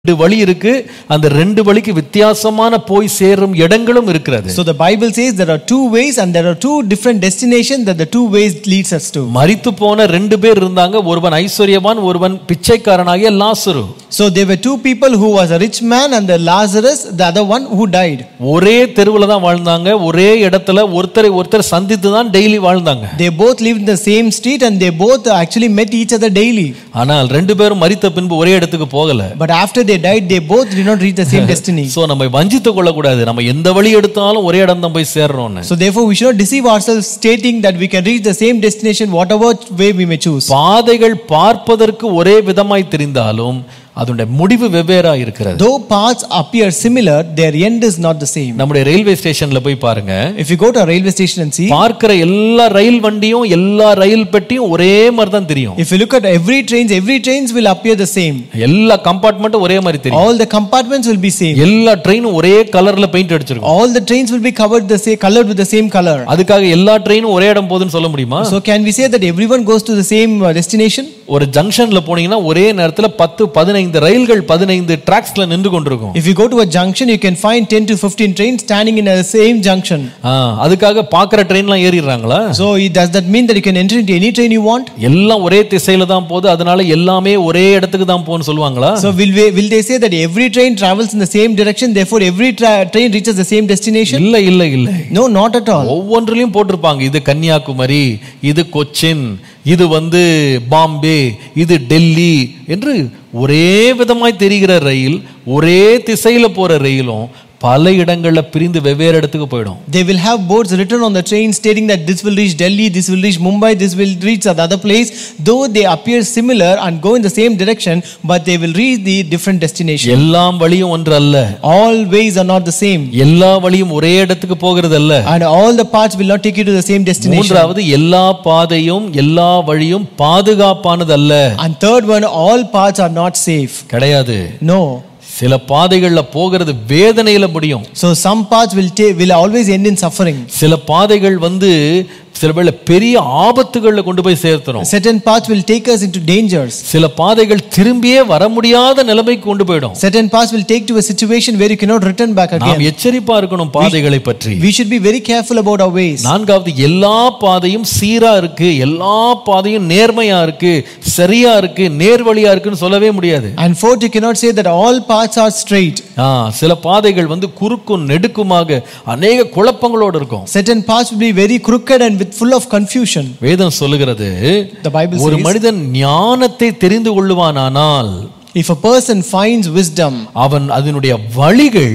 ரெண்டு வழி இருக்கு அந்த ரெண்டு வழிக்கு வித்தியாசமான போய் சேரும் இடங்களும் இருக்கிறது So the Bible says there are two ways and there are two different destinations that the two ways leads us to. மரித்து போன ரெண்டு பேர் இருந்தாங்க ஒருவன் ஐஸ்வர்யவான் ஒருவன் பிச்சைக்காரனாகிய லாசரு So there were two people who was a rich man and the Lazarus, the other one who died. ஒரே தெருவுல தான் வாழ்ந்தாங்க ஒரே இடத்துல ஒருத்தரை ஒருத்தர் சந்தித்து தான் டெய்லி வாழ்ந்தாங்க They both lived in the same street and they both actually met each other daily. ஆனால் ரெண்டு பேரும் மரித்த பின்பு ஒரே இடத்துக்கு போகல But after they died, they both did not reach the same destiny. So நம்ம வஞ்சித்து கொள்ளக்கூடாது நம்ம எந்த வழி எடுத்தாலும் ஒரே இடம் தான் போய் சேர்றோம்னு So therefore, we should not deceive ourselves stating that we can reach the same destination whatever way we may choose. பாதைகள் பார்ப்பதற்கு ஒரே விதமாய் தெரிந்தாலும் அதனுடைய முடிவு வெவ்வேறா இருக்கிறது Though paths appear similar, their end is not the same. நம்முடைய ரயில்வே ஸ்டேஷன்ல போய் பாருங்க If you go to a railway station and see, பார்க்கிற எல்லா ரயில் வண்டியும் எல்லா ரயில் பெட்டியும் ஒரே மாதிரி தான் தெரியும் if you look at every trains, every trains will appear the same. எல்லா கம்பார்ட்மெண்ட்டும் ஒரே மாதிரி தெரியும் All the compartments will be same. எல்லா ட்ரெயினும் ஒரே கலர்ல பெயிண்ட் அடிச்சிருக்கும் All the trains will be covered the same, colored with the same color. அதுக்காக எல்லா ட்ரெயினும் ஒரே இடம் போகுதுன்னு சொல்ல முடியுமா So can we say that everyone goes to the same uh, destination? ஒரு ஜங்ஷன்ல போனீங்கன்னா ஒரே நேரத்துல பத்து பதினைந்து ரயில்கள் பதினைந்து டிராக்ஸ்ல நின்று கொண்டிருக்கும் If you go to a junction, you can find 10 to 15 trains standing in a same junction. ஆ, அதுக்காக பாக்குற ட்ரெயின்லாம் ஏறிடுறாங்களா So it- does that mean that you can enter into any train you want? எல்லாம் ஒரே திசையில தான் போகுது அதனால எல்லாமே ஒரே இடத்துக்கு தான் போகும்னு சொல்லுவாங்களா So will, we, will they say that every train travels in the same direction, therefore every tra- train reaches the same destination? இல்ல இல்ல இல்ல No, not at all. ஒவ்வொன்றிலையும் போட்டிருப்பாங்க இது கன்னியாகுமரி இது கொச்சின் இது வந்து பாம்பே இது டெல்லி என்று ஒரே விதமாய் தெரிகிற ரயில் ஒரே திசையில போற ரயிலும் பல இடங்கள்ல பிரிந்து வெவ்வேறு இடத்துக்கு போயிடும் They will have boards written on the train stating that this will reach Delhi, this will reach Mumbai, this will reach another place. Though they appear similar and go in the same direction, but they will reach the different destination. எல்லாம் வழியும் ஒன்று அல்ல All ways are not the same. எல்லா வழியும் ஒரே இடத்துக்கு போகிறது அல்ல And all the paths will not take you to the same destination. மூன்றாவது எல்லா பாதையும் எல்லா வழியும் பாதுகாப்பானது அல்ல And third one, all paths are not safe. கிடையாது No. சில பாதைகள்ல போகிறது வேதனையில முடியும் So some paths will take will always end in suffering. சில பாதைகள் வந்து சில வேளை பெரிய ஆபத்துகள்ல கொண்டு போய் சேர்த்துரும் Certain paths will take us into dangers. சில பாதைகள் திரும்பியே வர முடியாத நிலைமைக்கு கொண்டு போயிடும் Certain paths will take to a situation where you cannot return back நாம் again. எச்சரிப்பா இருக்கணும் பாதைகளை பற்றி We should be very careful about our ways. நான்காவது எல்லா பாதையும் சீரா இருக்கு எல்லா பாதையும் நேர்மையா இருக்கு சரியா இருக்கு நேர்வழியா இருக்குன்னு சொல்லவே முடியாது And fourth, you cannot say that all paths are straight. ஆ, சில பாதைகள் வந்து குறுக்கும் நெடுக்குமாக அநேக குழப்பங்களோடு இருக்கும் Certain paths will be very crooked and with full of confusion. வேதம் சொல்லுகிறது The Bible ஒரு says, மனிதன் ஞானத்தை தெரிந்து கொள்ளுவானானால் if a person finds wisdom, அவன் அதனுடைய வழிகள்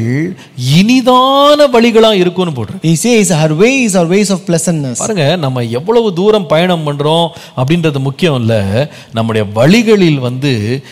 இனிதான வழிகளா இருக்கும்னு போட்டு he says her ways are ways of pleasantness. பாருங்க நம்ம எவ்வளவு தூரம் பயணம் பண்றோம் அப்படின்றது முக்கியம் இல்ல நம்முடைய வழிகளில் வந்து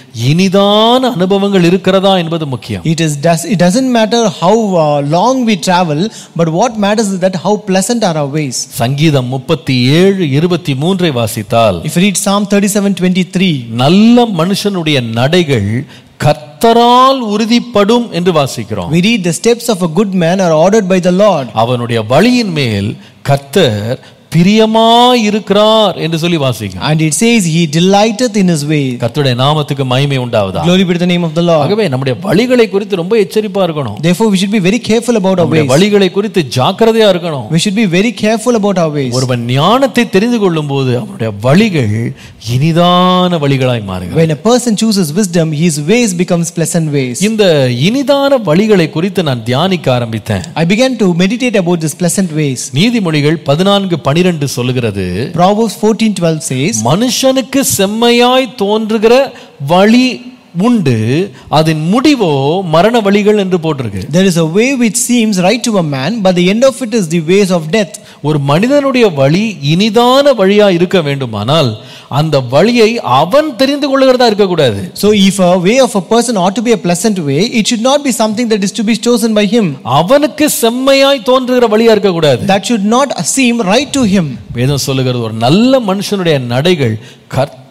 இனிதான அனுபவங்கள் இருக்கிறதா என்பது முக்கியம் It is does it doesn't matter how uh, long we travel, but what matters is that how pleasant are our ways. சங்கீதம் முப்பத்தி ஏழு இருபத்தி மூன்றை வாசித்தால் If you read Psalm 37:23, நல்ல மனுஷனுடைய நடைகள் கர்த்தரால் உறுதிப்படும் என்று வாசிக்கிறோம் we read the steps of a good man are ordered by the Lord. அவனுடைய வழியின் மேல் கர்த்தர் பிரியமாயிருக்கிறார் என்று சொல்லி வாசிக்கிறோம் And it says, He delighteth in His way. கர்த்தருடைய நாமத்துக்கு மகிமை உண்டாவதா Glory be to the name of the Lord. ஆகவே நம்முடைய வழிகளை குறித்து ரொம்ப எச்சரிப்பா இருக்கணும் Therefore, we should be very careful about our நம்முடைய ways. வழிகளை குறித்து ஜாக்கிரதையா இருக்கணும் We should be very careful about our ways. ஒருவன் ஞானத்தை தெரிந்து கொள்ளும் போது அவனுடைய வழிகள் இனிதான வழிகளாய் மாறுகிறது When a person chooses wisdom, his ways becomes pleasant ways. இந்த இனிதான வழிகளை குறித்து நான் தியானிக்க ஆரம்பித்தேன் I began to meditate about these pleasant ways. நீதிமொழிகள் பதினான்கு பனிரெண்டு சொல்லுகிறது Proverbs 14:12 says, மனுஷனுக்கு செம்மையாய் தோன்றுகிற வழி உண்டு அதன் முடிவோ மரண வழிகள் என்று போட்டிருக்கு There is a way which seems right to a man, but the end of it is the ways of death. ஒரு மனிதனுடைய வழி இனிதான வழியா இருக்க வேண்டுமானால் அந்த வழியை அவன் தெரிந்து கொள்ளுகிறதா இருக்கக்கூடாது So, if a way of a person ought to be a pleasant way, it should not be something that is to be chosen by him. அவனுக்கு செம்மையாய் தோன்றுகிற வழியா இருக்கக்கூடாது That should not seem right to him. வேதம் சொல்லுகிறது ஒரு நல்ல மனுஷனுடைய நடைகள் கர்த்தரால்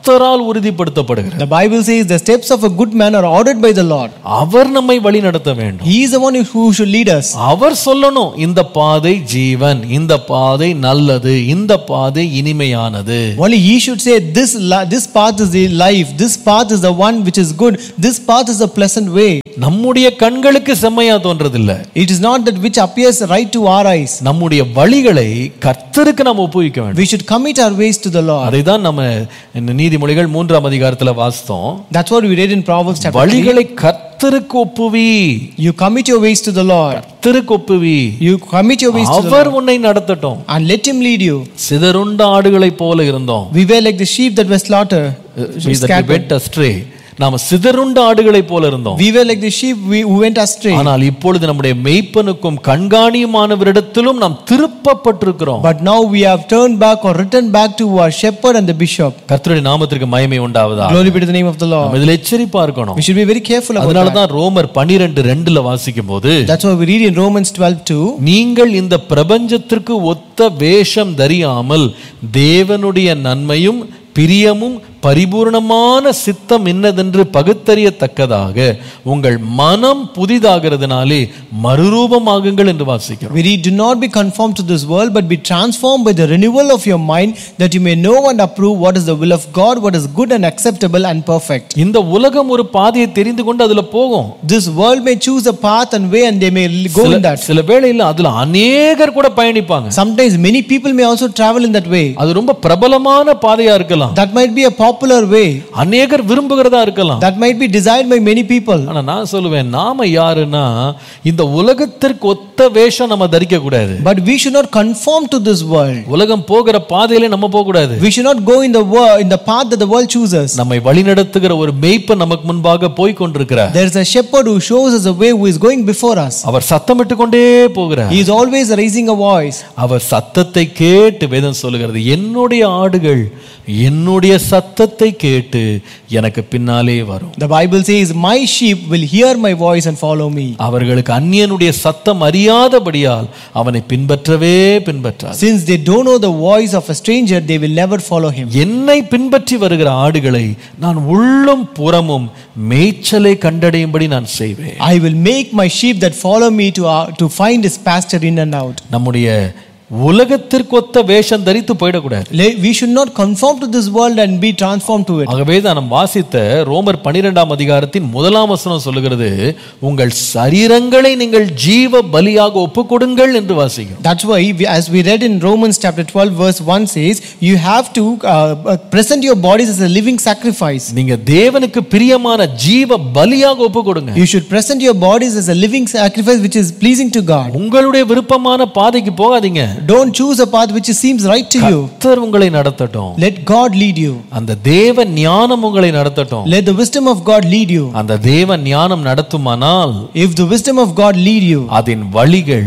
கர்த்தரால் உறுதிப்படுத்தப்படுகிறது The Bible says the steps of a good man are ordered by the Lord. அவர் நம்மை வழி நடத்த வேண்டும் He is the one who should lead us. அவர் சொல்லணும் இந்த பாதை ஜீவன் இந்த பாதை நல்லது இந்த பாதை இனிமையானது Only he should say, this, li- this path is the life, this path is the one which is good, this path is a pleasant way. நம்முடைய கண்களுக்கு செம்மையா தோன்றதில்லை It is not that which appears right to our eyes. நம்முடைய வழிகளை கர்த்தருக்கு நாம் ஒப்புவிக்க வேண்டும் We should commit our ways to the Lord. அதை தான் நம்ம இந்த நீதிமொழிகள் மூன்றாம் அதிகாரத்துல வாசித்தோம் That's what we read in Proverbs chapter 3. வழிகளை கர்த்தருக்கு ஒப்புவி You commit your ways to the Lord. கர்த்தருக்கு ஒப்புவி You commit your ways to the Lord. அவர் உன்னை நடத்தட்டும் And let him lead you. சிதறுண்ட ஆடுகளைப் போல இருந்தோம் We were like the sheep that were slaughtered. We that we scattered. went astray. நாம சிதறுண்ட ஆடுகளைப் போல இருந்தோம் We were like the sheep we, who went astray. ஆனால் இப்பொழுது நம்முடைய மெய்ப்பனுக்கும் கண்காணியுமானவரிடத்திலும் நாம் திருப்பப்பட்டிருக்கிறோம் But now we have turned back or returned back to our shepherd and the bishop. கர்த்தருடைய நாமத்திற்கு மகிமை உண்டாவதா Glory be to the name of the Lord. நம்ம இதில் எச்சரிப்பா இருக்கணும் We should be very careful about அதனால that. தான் ரோமர் பனிரெண்டு ரெண்டுல வாசிக்கும் போது That's why we read in Romans 12 2. நீங்கள் இந்த பிரபஞ்சத்திற்கு ஒத்த வேஷம் தரியாமல் தேவனுடைய நன்மையும் பிரியமும் பரிபூர்ணமான சித்தம் என்னதென்று பகுத்தறியத்தக்கதாக உங்கள் மனம் புதிதாகிறதுனாலே மறுரூபமாகுங்கள் என்று வாசிக்கிறோம் We read, Do not be conformed to this world, but be transformed by the renewal of your mind, that you may know and approve what is the will of God, what is good and acceptable and perfect. இந்த உலகம் ஒரு பாதையை தெரிந்து கொண்டு அதுல போகும் This world may choose a path and way, and they may go in that. சில வேளையில அதுல அநேகர் கூட பயணிப்பாங்க Sometimes many people may also travel in that way. அது ரொம்ப பிரபலமான பாதையா இருக்கலாம் That might be a popular way. அநேகர் விரும்புகிறதா இருக்கலாம் That might be desired by many people. ஆனா நான் சொல்லுவேன் நாம யாருன்னா இந்த உலகத்திற்கு ஒத்த வேஷம் நம்ம தரிக்க கூடாது But we should not conform to this world. உலகம் போகிற பாதையிலே நம்ம போக கூடாது We should not go in the world in the path that the world chooses. நம்மை வழிநடத்துகிற ஒரு மேய்ப்பன் நமக்கு முன்பாக போய் கொண்டிருக்கிறார் There is a shepherd who shows us the way who is going before us. அவர் சத்தமிட்டு கொண்டே போகிறார் He is always raising a voice. அவர் சத்தத்தை கேட்டு வேதம் சொல்லுகிறது என்னுடைய ஆடுகள் என்னுடைய சத்தத்தை கேட்டு எனக்கு பின்னாலே வரும் The Bible says, My sheep will hear my voice and follow me. அவர்களுக்கு அந்நியனுடைய சத்தம் அறியாதபடியால் அவனை பின்பற்றவே பின்பற்றார் Since they don't know the voice of a stranger, they will never follow him. என்னை பின்பற்றி வருகிற ஆடுகளை நான் உள்ளும் புறமும் மேய்ச்சலை கண்டடையும்படி நான் செய்வேன் I will make my sheep that follow me to, uh, to find his pasture in and out. நம்முடைய உலகத்திற்கொத்த வேஷம் தரித்து போயிடக்கூடாது Le- We should not conform to this world and be transformed to it. ஆகவே தான் நாம் வாசித்த ரோமர் பனிரெண்டாம் அதிகாரத்தின் முதலாம் வசனம் சொல்லுகிறது உங்கள் சரீரங்களை நீங்கள் ஜீவ பலியாக ஒப்புக்கொடுங்கள் என்று வாசிக்கிறோம் That's why, we, as we read in Romans chapter 12, verse 1 says, You have to uh, uh, present your bodies as a living sacrifice. நீங்க தேவனுக்கு பிரியமான ஜீவ பலியாக ஒப்புக்கொடுங்க You should present your bodies as a living sacrifice which is pleasing to God. உங்களுடைய விருப்பமான பாதைக்கு போகாதீங்க Don't choose a path which seems right to you. கர்த்தர் உங்களை நடத்தட்டும் Let God lead you. அந்த தேவ ஞானம் உங்களை நடத்தட்டும் Let the wisdom of God lead you. அந்த தேவ ஞானம் நடத்துமானால் If the wisdom of God lead you, அதன் வழிகள்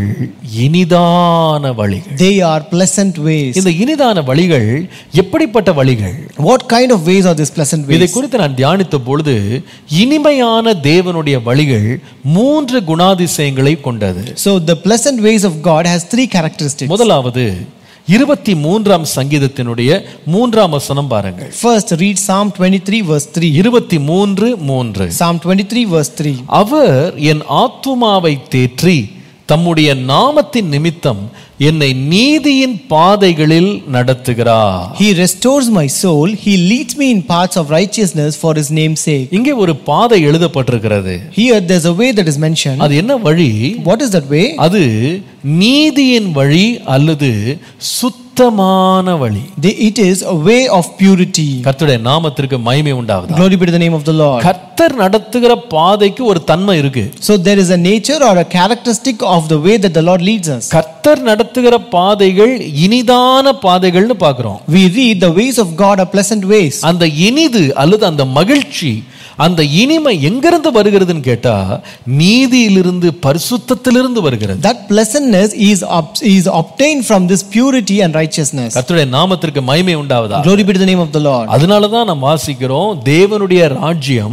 இனிதான வழிகள் they are pleasant ways. இந்த இனிதான வழிகள் எப்படிப்பட்ட வழிகள் What kind of ways are these pleasant இதை ways? குறித்து நான் தியானித்த பொழுது இனிமையான தேவனுடைய வழிகள் மூன்று குணாதிசயங்களை கொண்டது So the pleasant ways of God has three characteristics. முதலாவது இருபத்தி மூன்றாம் சங்கீதத்தினுடைய மூன்றாம் வசனம் பாருங்கள் First, read Psalm 23, verse 3. இருபத்தி மூன்று மூன்று Psalm 23, verse 3. அவர் என் ஆத்துமாவை தேற்றி தம்முடைய நாமத்தின் நிமித்தம் என்னை நீதியின் பாதைகளில் நடத்துகிறார் He restores my soul. He leads me in paths of righteousness for his name's sake. இங்கே ஒரு பாதை எழுதப்பட்டிருக்கிறது Here, there's a way that is mentioned. அது என்ன வழி What is that way? அது நீதியின் வழி அல்லது சுத்தமான வழி The- It is a way of purity. கர்த்தருடைய நாமத்திற்கு மகிமை உண்டாவது Glory be to the name of the Lord. கர்த்தர் நடத்துகிற பாதைக்கு ஒரு தன்மை இருக்கு So there is a nature or a characteristic of the way that the Lord leads us. கர்த்தர் நடத்துகிற பாதைகள் இனிதான பாதைகள்னு பார்க்கிறோம் We read the ways of God are pleasant ways. அந்த இனிது அல்லது அந்த மகிழ்ச்சி அந்த இனிமை எங்கிருந்து வருகிறதுன்னு கேட்டா நீதியிலிருந்து பரிசுத்தத்திலிருந்து வருகிறது That pleasantness is, ob- is obtained from this purity and righteousness. கர்த்தருடைய நாமத்திற்கு மகிமை உண்டாவதா Glory be to the name of the Lord. அதனால தான் நாம் வாசிக்கிறோம் தேவனுடைய ராஜ்யம்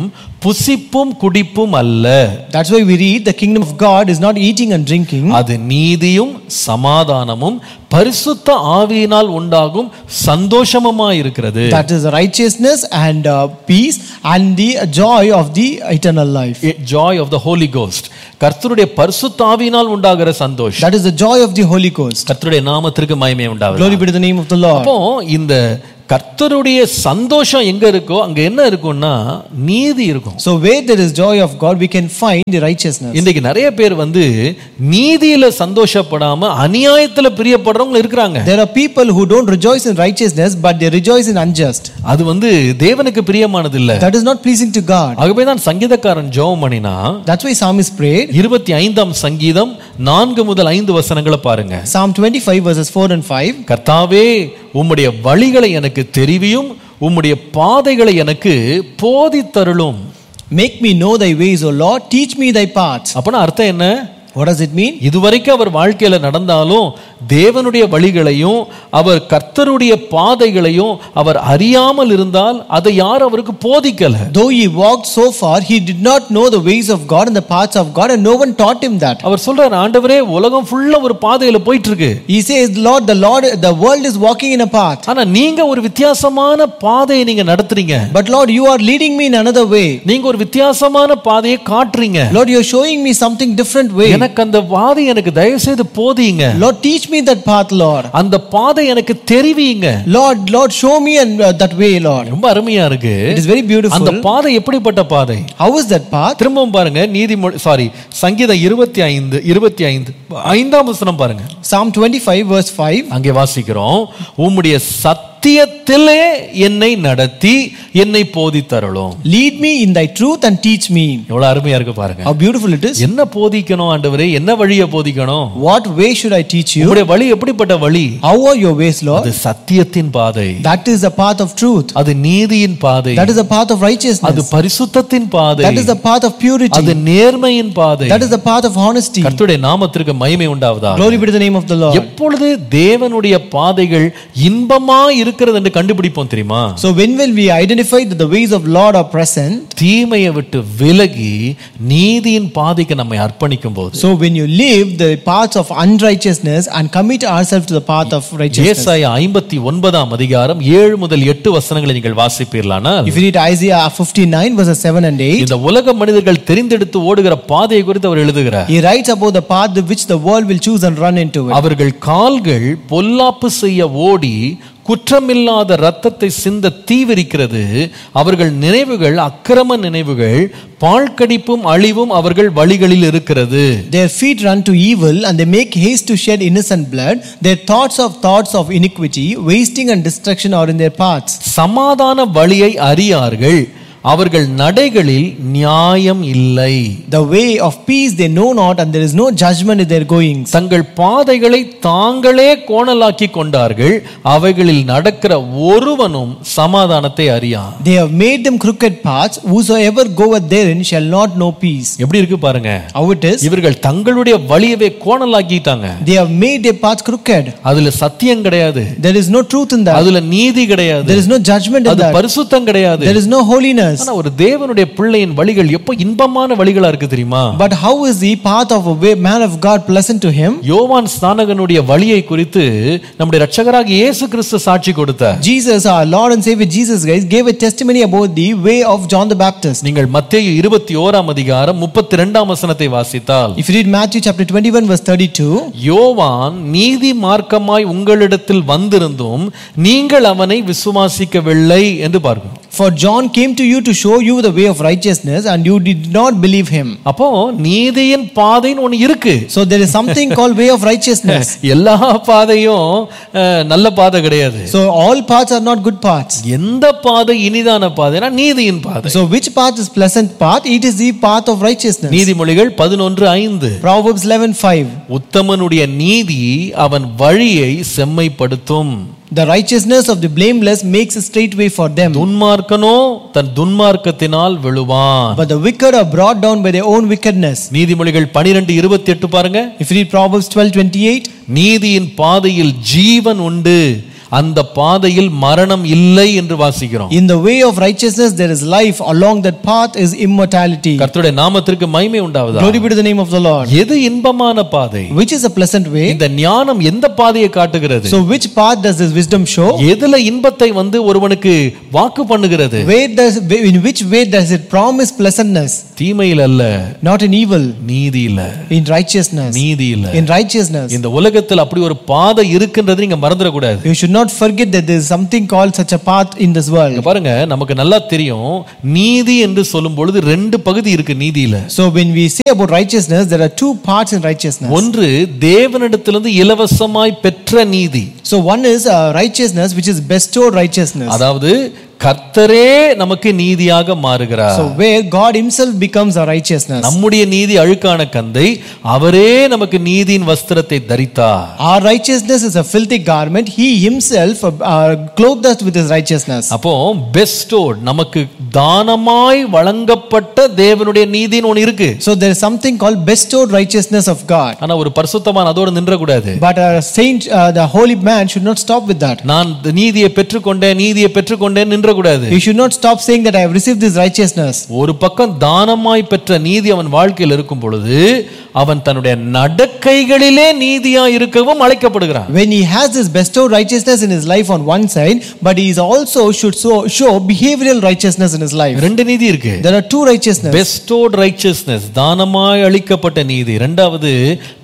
புசிப்பும் குடிப்பும் அல்ல That's why we read the kingdom of God is not eating and drinking. அது நீதியும் சமாதானமும் பரிசுத்த ஆவியினால் உண்டாகும் சந்தோஷமுமா இருக்கிறது That is righteousness and uh, peace and the joy of the eternal life. Joy of the holy ghost கர்த்தருடைய பரிசுத்த ஆவியினால் உண்டாகிற சந்தோஷம் That is the joy of the Holy Ghost. கர்த்தருடைய நாமத்திற்கு மகிமை உண்டாகும் Glory be to the name of the Lord. அப்போ இந்த கர்த்தருடைய சந்தோஷம் எங்க இருக்கோ அங்க என்ன இருக்கும்னா நீதி இருக்கும் So where there is joy of God, we can find the righteousness. இன்றைக்கு நிறைய பேர் வந்து நீதியில சந்தோஷப்படாம அநியாயத்துல பிரியப்படுறவங்க இருக்கிறாங்க There are people who don't rejoice in righteousness, but they rejoice in unjust. அது வந்து தேவனுக்கு பிரியமானது இல்ல That is not pleasing to God. ஆகவே தான் சங்கீதக்காரன் ஜெபம் பண்ணினா That's why psalmist prayed. இருபத்தி ஐந்தாம் சங்கீதம் நான்கு முதல் ஐந்து வசனங்களை பாருங்க Psalm 25 verses 4 and 5. கர்த்தாவே உம்முடைய வழிகளை எனக்கு தெரிவியும் உம்முடைய பாதைகளை எனக்கு போதித்தருளும் Make me know thy ways, O Lord. Teach me thy paths. அப்பனா அர்த்தம் என்ன What does it mean? இதுவரைக்கும் அவர் வாழ்க்கையில நடந்தாலும் தேவனுடைய வழிகளையும் அவர் கர்த்தருடைய பாதைகளையும் அவர் அறியாமல் இருந்தால் அதை யார் அவருக்கு போதிக்கல Though he walked so far, he did not know the ways of God and the paths of God, and no one taught him that. அவர் சொல்றாரு ஆண்டவரே உலகம் ஃபுல்லா ஒரு பாதையில போயிட்டு இருக்கு He says, Lord, the Lord, the world is walking in a path. ஆனா நீங்க ஒரு வித்தியாசமான பாதையை நீங்க நடத்துறீங்க But Lord, you are leading me in another way. நீங்க ஒரு வித்தியாசமான பாதையை காட்டுறீங்க Lord, you're showing me something different way. எனக்கு அந்த பாதை எனக்கு தயவு செய்து போதிங்க Lord, teach me that path, Lord. அந்த பாதை எனக்கு தெரிவிங்க Lord, Lord, show me and uh, that way, Lord. ரொம்ப அருமையா இருக்கு It is very அந்த beautiful. பாதை எப்படிப்பட்ட பாதை How is that path? திரும்பவும் பாருங்க நீதிமொழி சாரி சங்கீதம் இருபத்தி ஐந்து இருபத்தி ஐந்து ஐந்தாம் வசனம் பாருங்க Psalm 25, verse 5. அங்கே வாசிக்கிறோம் உம்முடைய சத்தியத்திலே என்னை நடத்தி என்னை போதித்தருளும் Lead me in thy truth and teach me. எவ்வளவு அருமையா இருக்கு பாருங்க How beautiful it is. என்ன போதிக்கணும் ஆண்டவரே என்ன வழியை போதிக்கணும் What way should I teach you? உம்முடைய வழி எப்படிப்பட்ட வழி How are your ways, Lord? அது சத்தியத்தின் பாதை That is the path of truth. அது நீதியின் பாதை That is the path of அது righteousness. பரிசுத்தத்தின் பாதை That is the path of அது purity. நேர்மையின் பாதை That is the path of honesty. கர்த்தருடைய நாமத்திற்கு மகிமை உண்டாவதா Glory be to the name of the Lord. எப்பொழுது தேவனுடைய பாதைகள் இன்பமா இருக்கிறது என்று கண்டுபிடிப்போம் தெரியுமா So when will we identify that the ways of Lord are present? தீமையை விட்டு விலகி நீதியின் பாதைக்கு நம்மை அர்ப்பணிக்கும் போது So when you leave the paths of unrighteousness and commit ourselves to the path of righteousness. ஏசாயா ஐம்பத்தி ஒன்பதாம் அதிகாரம் ஏழு முதல் எட்டு வசனங்களை நீங்கள் வாசிப்பீர்களானால் If you read Isaiah 59 verses 7 and 8, இந்த உலக மனிதர்கள் தெரிந்தெடுத்து ஓடுகிற பாதையை குறித்து அவர் எழுதுகிறார் he writes about the path which the world will choose and run into it. அவர்கள் கால்கள் பொல்லாப்பு செய்ய ஓடி குற்றமில்லாத இரத்தத்தை சிந்த தீவிரிக்கிறது அவர்கள் நினைவுகள் அக்கிரம நினைவுகள் பாழ்கடிப்பும் அழிவும் அவர்கள் வழிகளில் இருக்கிறது Their feet run to evil and they make haste to shed innocent blood. Their thoughts of thoughts of iniquity, wasting and destruction are in their paths. சமாதான வழியை அறியார்கள் அவர்கள் நடைகளில் நியாயம் இல்லை The way of peace they know not, and there is no judgment in their goings. தங்கள் பாதைகளை தாங்களே கோணலாக்கி கொண்டார்கள் அவைகளில் நடக்கிற ஒருவனும் சமாதானத்தை அறியான் They have made them crooked paths. Whosoever goeth therein shall not know peace. எப்படி இருக்கு பாருங்க How it is? இவர்கள் தங்களுடைய வழியவே கோணலாக்கிட்டாங்க They have made their paths crooked. அதுல சத்தியம் கிடையாது There is no truth in that. அதுல நீதி கிடையாது There is no judgment in அது that. பரிசுத்தம் கிடையாது There is no holiness. ஆனா ஒரு தேவனுடைய பிள்ளையின் வழிகள் எப்ப இன்பமான வழிகளா இருக்கு தெரியுமா But how is the path of a way- man of God pleasant to him? யோவான் ஸ்நானகனுடைய வழியை குறித்து நம்முடைய ரட்சகராக இயேசு கிறிஸ்து சாட்சி கொடுத்தார் Jesus, our Lord and Savior Jesus Christ, gave a testimony about the way of John the Baptist. நீங்கள் மத்தேயு இருபத்தி ஓராம் அதிகாரம் முப்பத்தி ரெண்டாம் வசனத்தை வாசித்தால் If you read Matthew chapter 21, verse 32, யோவான் நீதி மார்க்கமாய் உங்களிடத்தில் வந்திருந்தும் நீங்கள் அவனை விசுவாசிக்கவில்லை என்று பார்க்கிறோம் For John came to you to show you the way of righteousness, and you did not believe him. அப்போ நீதியின் பாதைன்னு ஒண்ணு இருக்கு So there is something called way of righteousness. எல்லா பாதையும் அஹ், நல்ல பாதை கிடையாது So all paths are not good paths. எந்த பாதை இனிதான பாதைனா நீதியின் பாதை So which path is pleasant path? It is the path of righteousness. நீதிமொழிகள் பதினொன்று ஐந்து Proverbs 11:5. உத்தமனுடைய நீதி அவன் வழியை செம்மைப்படுத்தும் The righteousness of the blameless makes a straight way for them. துன்மார்க்கனோ than துன்மார்க்கத்தினால் விழுவான் But the wicked are brought down by their own wickedness. நீதிமொழிகள் பனிரெண்டு இருபத்தி எட்டு பாருங்க If you read Proverbs 12:28, நீதியின் பாதையில் ஜீவன் உண்டு அந்த பாதையில் மரணம் இல்லை என்று வாசிக்கிறோம் In the way of righteousness, there is life. Along that path is immortality. கர்த்தருடைய நாமத்திற்கு மகிமை உண்டாவதா Glory be to the name of the Lord. எது இன்பமான பாதை Which is a pleasant way? இந்த ஞானம் எந்த பாதையை காட்டுகிறது So, which path does this wisdom show? எதுல இன்பத்தை வந்து ஒருவனுக்கு வாக்கு பண்ணுகிறது Where does, in which way does it promise pleasantness? தீமையில் அல்ல Not in evil, நீதியில in righteousness. நீதியில In righteousness. இந்த உலகத்தில் அப்படி ஒரு பாதை இருக்குன்றது நீங்க மறந்துடக்கூடாது You should not forget that there is something called such a path in this இங்க world. பாருங்க நமக்கு நல்லா தெரியும் நீதி என்று சொல்லும் பொழுது ரெண்டு பகுதி இருக்கு நீதியில So, when we say about righteousness, there are two parts in righteousness. ஒன்று தேவனிடத்திலிருந்து இலவசமாய் பெற்ற நீதி So, one is uh, righteousness, which is bestowed righteousness. அதாவது கர்த்தரே நமக்கு நீதியாக மாறுகிறார் So, where God Himself becomes our righteousness. நம்முடைய நீதி அழுக்கான கந்தை அவரே நமக்கு நீதியின் வஸ்திரத்தை தரித்தார் Our righteousness is a filthy garment. He Himself uh, clothed us with His righteousness. அப்போ பெஸ்டோட் நமக்கு தானமாய் வழங்கப்பட்ட தேவனுடைய நீதின்னு ஒன்று இருக்கு So, there is something called bestowed righteousness of God. ஆனா ஒரு பரிசுத்தமான் அதோடு நின்றக்கூடாது But a saint, uh, the holy man, should not stop with that. நான் இந்த நீதியை பெற்றுக்கொண்டேன் நீதியை பெற்றுக்கொண்டேன் நின்றக்கூடாது He should not stop saying that I have received this righteousness. ஒரு பக்கம் தானமாய் பெற்ற நீதி அவன் வாழ்க்கையில் இருக்கும் பொழுது அவன் தன்னுடைய நடக்கைகளிலே நீதியா இருக்கவும் அழைக்கப்படுகிறான் When he has this bestowed righteousness in his life on one side, but he is also should show, show behavioral righteousness in his life. ரெண்டு நீதி இருக்கு There are two righteousness. Bestowed righteousness தானமாய் அளிக்கப்பட்ட நீதி ரெண்டாவது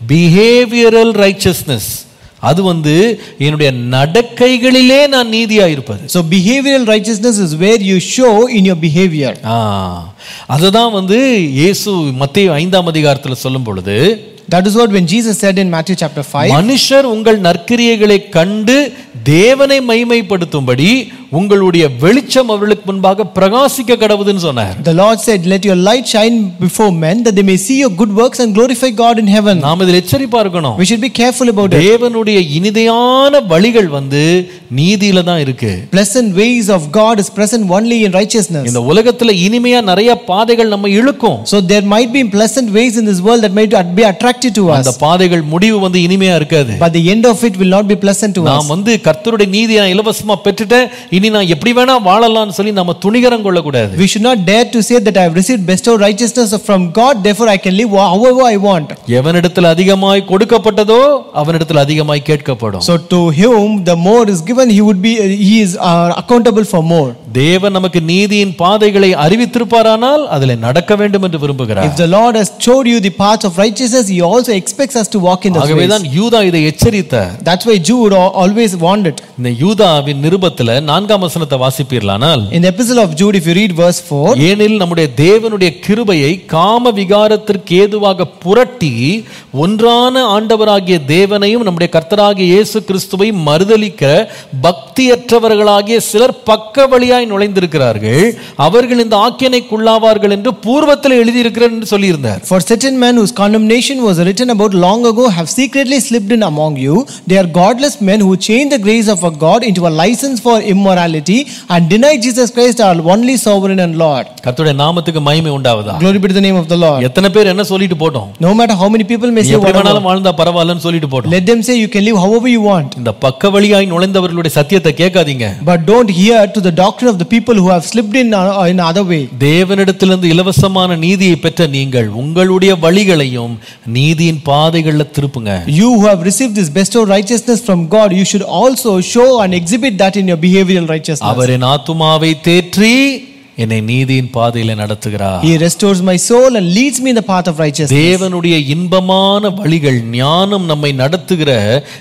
பிஹேவியரல் ரைச்சஸ்னஸ் அது வந்து என்னுடைய நடக்கைகளிலே நான் நீதியா இருப்பது So behavioral righteousness is where you show in your behavior. ஆ அதுதான் வந்து இயேசு மத்திய ஐந்தாம் அதிகாரத்தில் சொல்லும் பொழுது That is what when Jesus said in Matthew chapter 5, மனுஷர் உங்கள் நற்கிரியைகளை கண்டு தேவனை மைமைப்படுத்தும்படி உங்களுடைய வெளிச்சம் அவர்களுக்கு முன்பாக பிரகாசிக்க கடவுதுன்னு சொன்னார் the Lord said, Let your light shine before men that they may see your good works and glorify God in heaven. நாம் இதில் எச்சரிப்பா இருக்கணும் We should be careful about it. தேவனுடைய இனிதையான வழிகள் வந்து நீதியில தான் இருக்கு Pleasant ways of God is present only in righteousness. இந்த உலகத்துல இனிமையா நிறைய பாதைகள் நம்ம இழுக்கும் So there might be pleasant ways in this world that might be attractive to அந்த us, பாதைகள் முடிவு வந்து இனிமையா இருக்காது but the end of it will not be pleasant to us. நாம் வந்து கர்த்தருடைய நீதியை நான் இலவசமா பெற்றுட்டேன் இனி நான் எப்படி வேணா வாழலாம்னு சொல்லி நம்ம துணிகரம் கொள்ளக்கூடாது We should not dare to say that I have received bestowed righteousness from God, therefore I can live however I want. எவனிடத்தில் அதிகமாய் கொடுக்கப்பட்டதோ அவனிடத்தில் அதிகமாய் கேட்கப்படும் So to whom the more is given, he would be he is uh, accountable for more. தேவன் நமக்கு நீதியின் பாதைகளை அறிவித்திருப்பாரானால் அதில் நடக்க வேண்டும் என்று விரும்புகிறார் If the Lord has showed you the path of righteousness, He also expects us to walk in those ways. ஆகவேதான் யூதா இதை எச்சரித்தார் That's why Jude al- always warned it. இந்த யூதாவின் நிருபத்துல நான்காம் வசனத்தை வாசிப்பீர்களானால் In the epistle of Jude, if you read verse 4, ஏனில் நம்முடைய தேவனுடைய கிருபையை காம விகாரத்திற்கு ஏதுவாக புரட்டி ஒன்றான ஆண்டவராகிய தேவனையும் நம்முடைய கர்த்தராகிய இயேசு கிறிஸ்துவையும் மறுதலிக்க பக்தியற்றவர்களாகிய சிலர் பக்க வழியாய் நுழைந்திருக்கிறார்கள் அவர்கள் இந்த ஆக்கியனைக்குள்ளாவார்கள் என்று பூர்வத்தில் எழுதியிருக்கிறார் என்று சொல்லியிருந்தார் For certain men whose condemnation was written about long ago have secretly slipped in among you. They are godless men who change the grace of our God into a license for immorality and deny Jesus Christ our only sovereign and Lord. கர்த்தருடைய நாமத்துக்கு மகிமை உண்டாவதா Glory be to the name of the Lord. எத்தனை பேர் என்ன சொல்லிட்டு போட்டோம் No matter how many people may நீ say எப்படி whatever, வேணாலும் வாழ்ந்தா பரவாயில்லன்னு சொல்லிட்டு போட்டோம் let them say you can live however you want. இந்த பக்க வழியாய் நுழைந்தவர்களுடைய சத்தியத்தை கேட்காதீங்க But don't hear to the doctrine of the people who have slipped in uh, in other way. தேவனிடத்திலிருந்து இலவசமான நீதியை பெற்ற நீங்கள் உங்களுடைய வழிகளையும் நீதியின் பாதைகளில் திருப்புங்க You who have received this bestowed righteousness from God, you should also show and exhibit that in your behavioral righteousness. அவர் என் ஆத்துமாவை தேற்றி என்னை நீதியின் பாதையில நடத்துகிறார் He restores my soul and leads me in the path of righteousness. தேவனுடைய இன்பமான வழிகள் ஞானம் நம்மை நடத்துகிற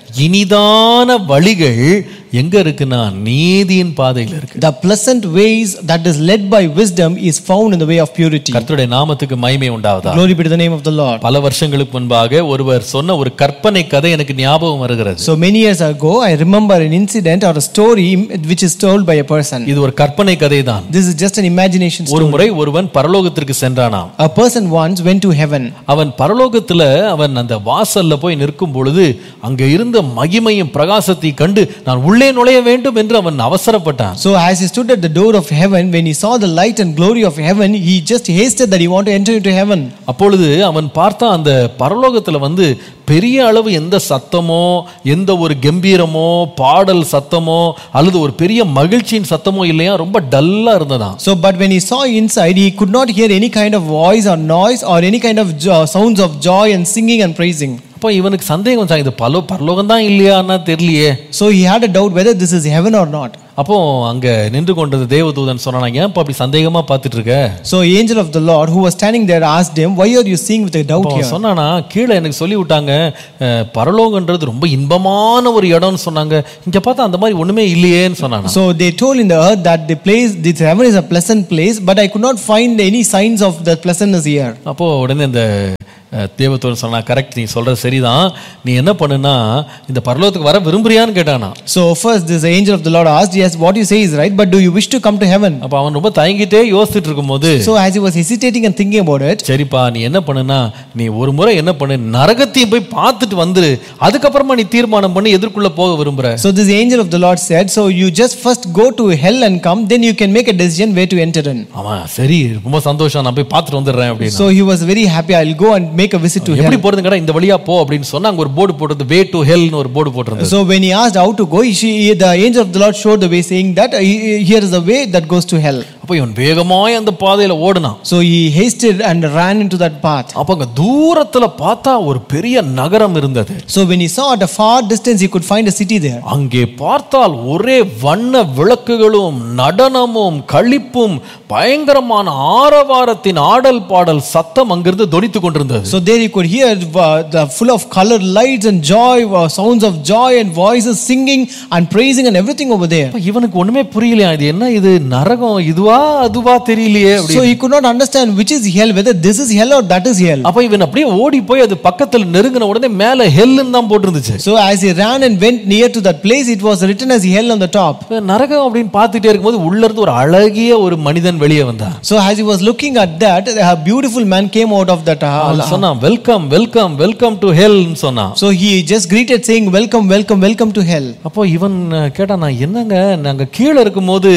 இனிதான வழிகள் எங்க இருக்குன்னா நீதியின் பாதையில இருக்கு The pleasant ways that is led by wisdom is found in the way of purity. கர்த்தருடைய நாமத்துக்கு மகிமை உண்டாவதா Glory be to the name of the Lord. பல வருஷங்களுக்கு முன்பாக ஒருவர் சொன்ன ஒரு கற்பனை கதை எனக்கு ஞாபகம் வருகிறது So many years ago, I remember an incident or a story which is told by a person. இது ஒரு கற்பனை கதை தான் This is just an imagination ஒரு story. முறை ஒருவன் பரலோகத்திற்கு சென்றானாம் A person once went to heaven. அவன் பரலோகத்துல அவன் அந்த வாசல்ல போய் நிற்கும் பொழுது அங்க இருந்த மகிமையும் பிரகாசத்தை கண்டு நான் உள்ளே உள்ளே நுழைய வேண்டும் என்று அவன் அவசரப்பட்டான் So as he stood at the door of heaven, when he saw the light and glory of heaven, he just hasted that he wanted to enter into heaven. அப்பொழுது அவன் பார்த்தான் அந்த பரலோகத்துல வந்து பெரிய அளவு எந்த சத்தமோ எந்த ஒரு கம்பீரமோ பாடல் சத்தமோ அல்லது ஒரு பெரிய மகிழ்ச்சியின் சத்தமோ இல்லையா ரொம்ப டல்லா இருந்ததாம் So, but when he saw inside, he could not hear any kind of voice or noise or any kind of jo- sounds of joy and singing and praising. அப்போ இவனுக்கு சந்தேகம் வந்துச்சான் இது பல பரலோகம் தான் இல்லையான்னா தெரியலையே So he had a doubt whether this is heaven or not. அப்போ அங்க நின்று கொண்டது தேவதூதன் சொன்னாங்க ஏன் அப்படி சந்தேகமா பார்த்துட்டு இருக்க So angel of the Lord who was standing there asked him, Why are you seeing with a doubt அப்போ here? அவன் சொன்னானா கீழே எனக்கு சொல்லி விட்டாங்க அஹ், பரலோகன்றது ரொம்ப இன்பமான ஒரு இடம்னு சொன்னாங்க இங்க பார்த்தா அந்த மாதிரி ஒண்ணுமே இல்லையேன்னு சொன்னானா So they told in the earth that the place, this heaven is a pleasant place, but I could not find any signs of the pleasantness here. அப்போ உடனே இந்த அஹ், தேவதூதன் சொன்னா கரெக்ட் நீ சொல்றது சரிதான் நீ என்ன பண்ணுனா இந்த பரலோகத்துக்கு வர விரும்புறியான்னு கேட்டானா So first this angel of the Lord asked, Yes, what you say is right, but do you wish to come to heaven? அப்ப அவன் ரொம்ப தயங்கிட்டே யோசிச்சுட்டு இருக்கும்போது So as he was hesitating and thinking about it, சரிப்பா நீ என்ன பண்ணுனா நீ ஒரு முறை என்ன பண்ணு நரகத்தையும் போய் பார்த்துட்டு வந்துரு அதுக்கப்புறமா நீ தீர்மானம் பண்ணி எதிர்க்குள்ள போக விரும்புற so this angel of the Lord said, So you just first go to hell and come, then you can make a decision where to enter in. அவன் சரி ரொம்ப சந்தோஷம் நான் போய் பார்த்துட்டு வந்துடுறேன் அப்படின்னு So he was very happy. I'll go and make a visit to hell. எப்படி போறது கடை இந்த வழியா போ அப்படின்னு சொன்னா அங்க ஒரு போர்டு போட்டது வே டு ஹெல்னு ஒரு போர்டு போட்டிருந்தது So when he asked how to go, she, the angel of the Lord showed the way, saying that uh, here is the way that goes to hell. அப்ப இவன் வேகமாய் அந்த பாதையில ஓடுனான் So he hasted and ran into that path. அப்ப அங்க தூரத்துல பார்த்தா ஒரு பெரிய நகரம் இருந்தது So when he saw at a far distance, he could find a city there. அங்கே பார்த்தால் ஒரே வண்ண விளக்குகளும் நடனமும் களிப்பும் பயங்கரமான ஆரவாரத்தின் ஆடல் பாடல் சத்தம் அங்கிருந்து தொனித்து கொண்டிருந்தது So there he could hear uh, the full of colored lights and joy, uh, sounds of joy and voices singing and praising and everything over there. அப்ப இவனுக்கு ஒண்ணுமே புரியலையா இது என்ன இது நரகம் இதுவா அதுவா தெரியலையே So அப்படி he could not understand which is hell, whether this is hell or that is hell. அப்ப இவன் அப்படியே ஓடி போய் அது பக்கத்துல நெருங்கின உடனே மேல ஹெல்லுன்னு தான் போட்டிருந்துச்சு So as he ran and went near to that place, it was written as hell on the top. இப்ப நரகம் அப்படின்னு பார்த்துட்டே இருக்கும்போது உள்ள இருந்து ஒரு அழகிய ஒரு மனிதன் வெளியே வந்தான் So as he was looking at that, a beautiful man came out of that. அவன் Uh, சொன்னான் வெல்கம் வெல்கம் வெல்கம் டு ஹெல்னு சொன்னான் so he just greeted saying, Welcome, welcome, welcome to hell. அப்போ இவன் அஹ், கேட்டான் நான் என்னங்க நாங்க கீழே இருக்கும்போது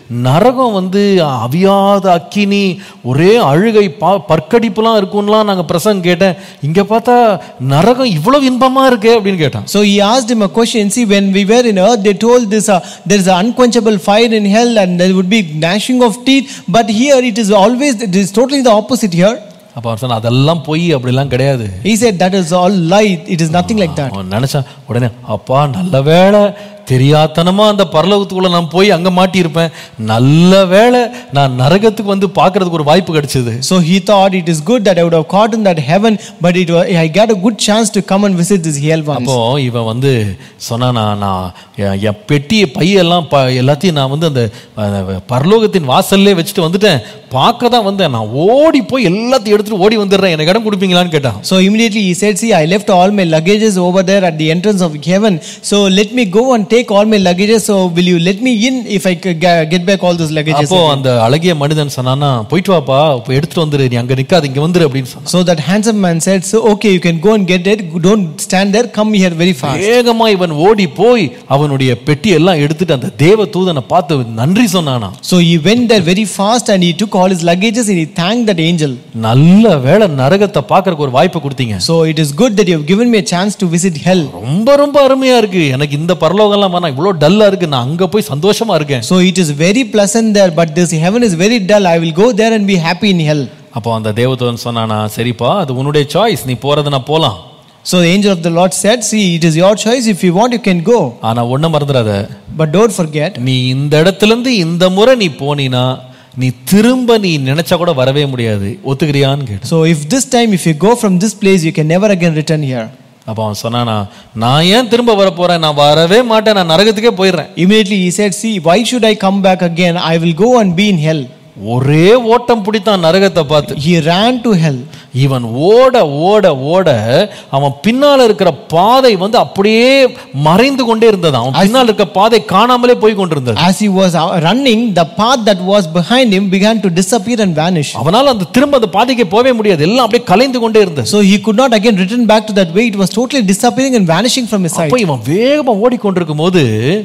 நரகம் வந்து அவியாத அக்கினி ஒரே அழுகை பா பற்கடிப்புலாம் இருக்கும்லாம் நாங்க பிரசங்க கேட்டேன் இங்க பார்த்தா நரகம் இவ்வளவு இன்பமா இருக்கே அப்படின்னு கேட்டான் So he asked him a question. See, when we were in earth, they told this uh, there is an unquenchable fire in hell and there would be gnashing of teeth. But here it is always, it is totally the opposite here. அப்ப அவன் சொன்னான் அதெல்லாம் பொய் அப்படிலாம் கிடையாது He said that is all lie. It is nothing like that. அவன் நினைச்சான் உடனே அப்பா நல்ல வேளை தெரியாத்தனமா அந்த பரலோகத்துக்குள்ள நான் போய் அங்க மாட்டியிருப்பேன் நல்ல வேளை நான் நரகத்துக்கு வந்து பார்க்கிறதுக்கு ஒரு வாய்ப்பு கிடைச்சது So he thought it is good that I would have caught in that heaven, but it was, I got a good chance to come and visit this hell once. அப்போ இவன் வந்து சொன்னானா நான் என் என் பெட்டியை பையெல்லாம் ப எல்லாத்தையும் நான் வந்து அந்த அஹ், பரலோகத்தின் வாசல்லே வச்சுட்டு வந்துட்டேன் பார்க்க தான் வந்தேன் நான் ஓடி போய் எல்லாத்தையும் எடுத்துட்டு ஓடி வந்துடுறேன் எனக்கு இடம் கொடுப்பீங்களான்னு கேட்டான் So immediately he said, See, I left all my luggages over there at the entrance of heaven. So let me go and take all my luggages. So will you let me in if I could ga- get back all those luggages? அப்போ அந்த அழகிய மனிதன் சொன்னானா போயிட்டு வாப்பா இப்போ எடுத்துட்டு வந்துரு நீ அங்க நிக்காது இங்க வந்துரு அப்படின்னு சொன்னான் So that handsome man said, So okay, you can go and get it. Don't stand there. Come here very fast. வேகமா இவன் ஓடி போய் அவனுடைய பெட்டி எல்லாம் எடுத்துட்டு அந்த தேவ தூதனை பார்த்து நன்றி சொன்னானா So he went there very fast and he took all his luggages and he thanked that angel. நல்ல வேளை நரகத்தை பார்க்கறதுக்கு ஒரு வாய்ப்பு கொடுத்தீங்க So it is good that you have given me a chance to visit hell. ரொம்ப ரொம்ப அருமையா இருக்கு எனக்கு இந்த பரலோகம்லாம் வேணாம் இவ்வளோ டல்லா இருக்கு நான் அங்க போய் சந்தோஷமா இருக்கேன் So it is very pleasant there, but this heaven is very dull. I will go there and be happy in hell. அப்போ அந்த தேவதூதன் சொன்னானா சரிப்பா அது உன்னுடைய சாய்ஸ் நீ போறது நான் போலாம் So the angel of the Lord said, See, it is your choice. If you want, you can go. ஆனா ஒன்ன மறந்துடாத But don't forget, நீ இந்த இடத்துல இருந்து இந்த முறை நீ போனீனா நீ திரும்ப நீ நினைச்சா கூட வரவே முடியாது ஒத்துக்கிறியான்னு கேட்டு so if this time, if you go from this place, you can never again return here. அப்போ அவன் சொன்னானா நான் ஏன் திரும்ப வர போறேன் நான் வரவே மாட்டேன் நான் நரகத்துக்கே போயிடுறேன் Immediately he said, See, why should I come back again? I will go and be in hell. ஒரே ஓட்டம் பிடித்தான் நரகத்தை பார்த்து He ran to hell. இவன் ஓட ஓட ஓட அவன் பின்னால இருக்கிற பாதை வந்து அப்படியே மறைந்து கொண்டே இருந்தது அவன் பின்னால் இருக்க பாதை காணாமலே போய் கொண்டிருந்தது As he was uh, running, the path that was behind him began to disappear and vanish. அவனால அந்த திரும்ப அந்த பாதைக்கு போகவே முடியாது எல்லாம் அப்படியே கலைந்து கொண்டே இருந்தது So he could not again return back to that way. It was totally disappearing and vanishing from his sight. அப்போ இவன் வேகமா ஓடிக்கொண்டிருக்கும் போது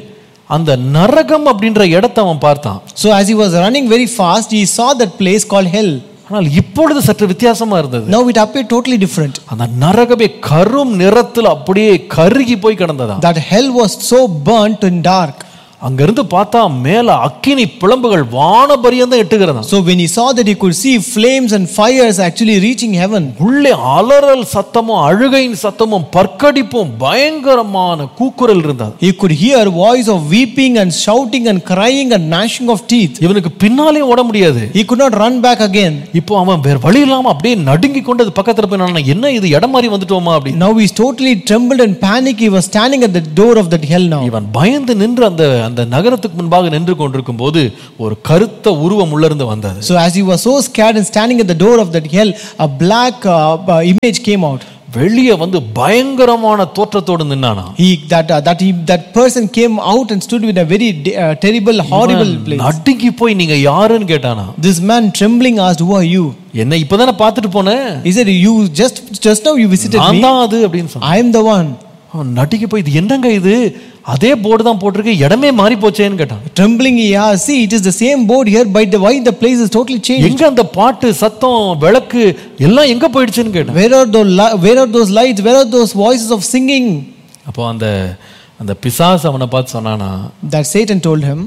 அந்த நரகம் அப்படின்ற இடத்தை அவன் பார்த்தான் So as he was running very fast, he saw that place called hell. ஆனால் இப்பொழுது சற்று வித்தியாசமா இருந்தது Now it appeared totally different. அந்த நரகமே கரும் நிறத்தில் அப்படியே கருகி போய் கிடந்ததா That hell was so burnt and dark. அங்கிருந்து பார்த்தா மேல அக்கினி பிளம்புகள் வான பரியந்தம் எட்டுகிறதா So when he saw that he could see flames and fires actually reaching heaven, உள்ளே அலறல் சத்தமும் அழுகையின் சத்தமும் பற்கடிப்பும் பயங்கரமான கூக்குரல் இருந்தது he could hear voice of weeping and shouting and crying and gnashing of teeth. இவனுக்கு பின்னாலே ஓட முடியாது He could not run back again. இப்போ அவன் வேற வழி இல்லாம அப்படியே நடுங்கி கொண்டு அது பக்கத்துல போய் நின்னான். என்ன இது இடம் மாதிரி வந்துட்டோமா அப்படி Now he's totally trembled and panicked. He was standing at the door of that hell now. இவன் பயந்து நின்று அந்த அந்த நகரத்துக்கு முன்பாக நின்று கொண்டிருக்கும் போது ஒரு கருத்த உருவம் உள்ள இருந்து வந்தது So as he was so scared and standing at the door of that hell, a black uh, uh, image came out. வெளியே வந்து பயங்கரமான தோற்றத்தோடு நின்னானா He that uh, that he that person came out and stood with a very uh, terrible, horrible place. நடுங்கி போய் நீங்க யாருன்னு கேட்டானா This man trembling asked, "Who are you?" என்ன இப்பதானே பார்த்துட்டு போனேன் He said, "You just just now you visited நான் me. தான் அது அப்படின்னு சொன்னான் I am the one." அவன் நடுங்கி போய் இது என்னங்க இது அதே போர்டு தான் போட்டிருக்கு இடமே மாறி போச்சேன்னு கேட்டான் Trembling, yeah, see, it is the same board here, but the why the place is totally changed. எங்க அந்த பாட்டு சத்தம் விளக்கு எல்லாம் எங்க போயிடுச்சுன்னு கேட்டான் Where are those li- where are those lights? Where are those voices of singing? அப்போ அந்த அந்த பிசாசு அவனை பார்த்து சொன்னானா That Satan told him.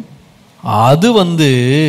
அது வந்து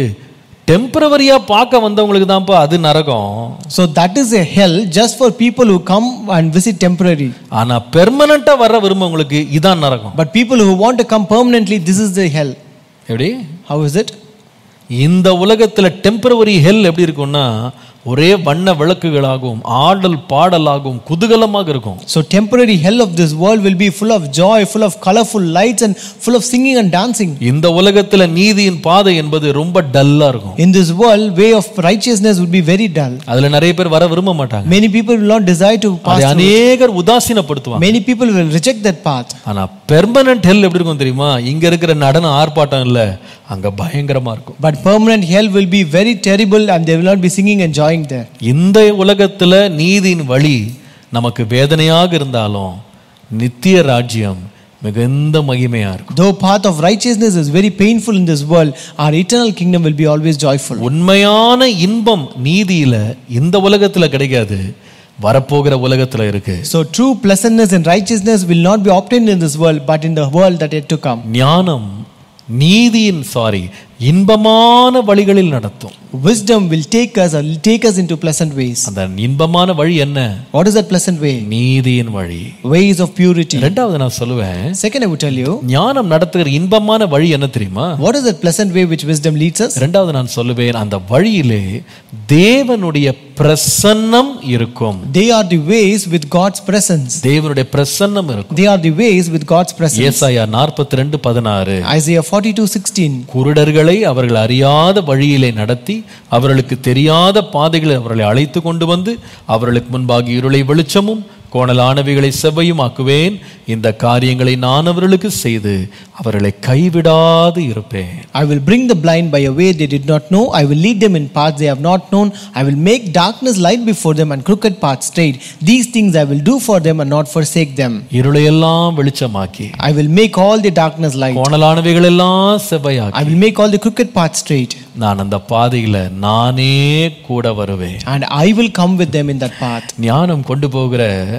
டெம்பரவரியா பார்க்க வந்தவங்களுக்கு தான்ப்பா அது நரகம் So that is a hell just for people who come and visit temporary. ஆனா பெர்மனண்டா வர விரும்பவங்களுக்கு இதான் நரகம் But people who want to come permanently, this is the hell. எப்படி How is it? இந்த உலகத்துல டெம்பரவரி ஹெல் எப்படி இருக்கும்னா ஒரே வண்ண விளக்குகளாகவும் ஆடல் பாடலாகவும் குதூகலமாக இருக்கும் So temporary hell of this world will be full of joy, full of colorful lights and full of singing and dancing. இந்த உலகத்துல நீதியின் பாதை என்பது ரொம்ப டல்லா இருக்கும் In this world, way of righteousness would be very dull. அதுல நிறைய பேர் வர விரும்ப மாட்டாங்க Many people will not desire to pass அதை through. அநேகர் உதாசீனப்படுத்துவாங்க Many people will reject that path. ஆனா பெர்மனன்ட் ஹெல் எப்படி இருக்கும் தெரியுமா இங்க இருக்கிற நடன ஆர்ப்பாட்டம் இல்ல அங்க பயங்கரமா இருக்கும் But permanent hell will be very terrible and they will not be singing and joying there. இந்த உலகத்துல நீதியின் வழி நமக்கு வேதனையாக இருந்தாலும் நித்திய ராஜ்யம் மிகுந்த மகிமையா இருக்கும் Though path of righteousness is very painful in this world, our eternal kingdom will be always joyful. உண்மையான இன்பம் நீதியில இந்த உலகத்துல கிடைக்காது வரப்போகிற உலகத்துல இருக்கு So true pleasantness and righteousness will not be obtained in this world, but in the world that yet to come. ஞானம் நீதியின் சாரி இன்பமான வழிகளில் நடத்தும் Wisdom will take us or will take us into pleasant ways. அந்த இன்பமான வழி என்ன What is that pleasant way? நீதியின் வழி Ways of purity. ரெண்டாவது நான் சொல்லுவேன் Second, I would tell you, ஞானம் நடத்துகிற இன்பமான வழி என்ன தெரியுமா what is that pleasant way which wisdom leads us? ரெண்டாவது நான் சொல்லுவேன் அந்த வழியிலே தேவனுடைய பிரசன்னம் இருக்கும் They are the ways with God's presence. தேவனுடைய பிரசன்னம் இருக்கும் They are the ways with God's presence. ஏசாயா நாற்பத்தி ரெண்டு பதினாறு Isaiah 42 16. குருடர்களை அவர்கள் அறியாத வழியிலே நடத்தி அவர்களுக்கு தெரியாத பாதைகளை அவர்களை அழைத்து கொண்டு வந்து அவர்களுக்கு முன்பாக இருளை வெளிச்சமும் கோணலானவைகளை செவ்வையும் ஆக்குவேன் இந்த காரியங்களை நான் அவர்களுக்கு செய்து அவர்களை கைவிடாது இருப்பேன் I will bring the blind by a way they did not know. I will lead them in paths they have not known. I will make darkness light before them and crooked paths straight. These things I will do for them and not forsake them. இருளையெல்லாம் வெளிச்சமாக்கி I will make all the darkness light. கோணலானவைகள் எல்லாம் செவ்வையாக்கி I will make all the crooked paths straight. நான் அந்த பாதையில நானே கூட வருவேன் And I will come with them in that path. ஞானம் கொண்டு போகிற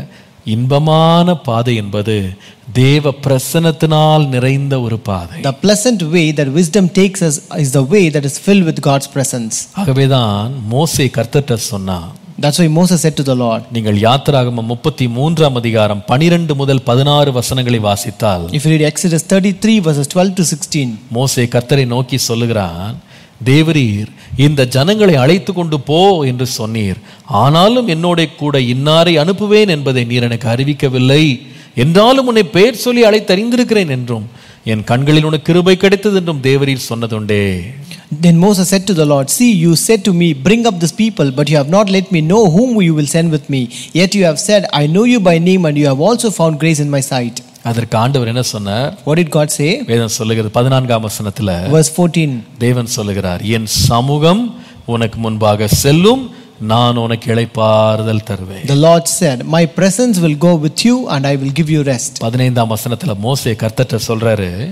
இன்பமான பாதை என்பது தேவ பிரசனத்தினால் நிறைந்த ஒரு பாதை The pleasant way that wisdom takes us is the way that is filled with God's presence. ஆகவேதான் மோசே கர்த்தர்ட்ட சொன்னா That's why Moses said to the Lord, நீங்கள் யாத்திராகமம் முப்பத்தி மூன்றாம் அதிகாரம் பனிரெண்டு முதல் பதினாறு வசனங்களை வாசித்தால் if you read Exodus 33 verses 12 to 16, மோசே கர்த்தரை நோக்கி சொல்லுகிறான் தேவரீர் இந்த ஜனங்களை அழைத்து கொண்டு போ என்று சொன்னீர் ஆனாலும் என்னோட கூட இன்னாரை அனுப்புவேன் என்பதை நீர் எனக்கு அறிவிக்கவில்லை என்றாலும் உன்னை பெயர் சொல்லி அழைத்தறிந்திருக்கிறேன் என்றும் என் கண்களில் உனக்கு கிருபை கிடைத்தது என்றும் தேவரீர் சொன்னதுண்டே Then Moses said to the Lord, See, you said to me, Bring up this people, but you have not let me know whom you will send with me. Yet you have said, I know you by name, and you have also found grace in my sight. அதற்கு ஆண்டவர் என்ன சொன்னார் What did God say? வேதம் சொல்லுகிறது பதினான்காம் வசனத்துல Verse 14 தேவன் சொல்லுகிறார் என் சமூகம் உனக்கு முன்பாக செல்லும் நான் உனக்கு இளைப்பாறுதல் தருவேன் The Lord said, My presence will go with you, and I will give you rest. பதினைந்தாம் வசனத்துல மோசே கர்த்தர்ட்ட சொல்றாரு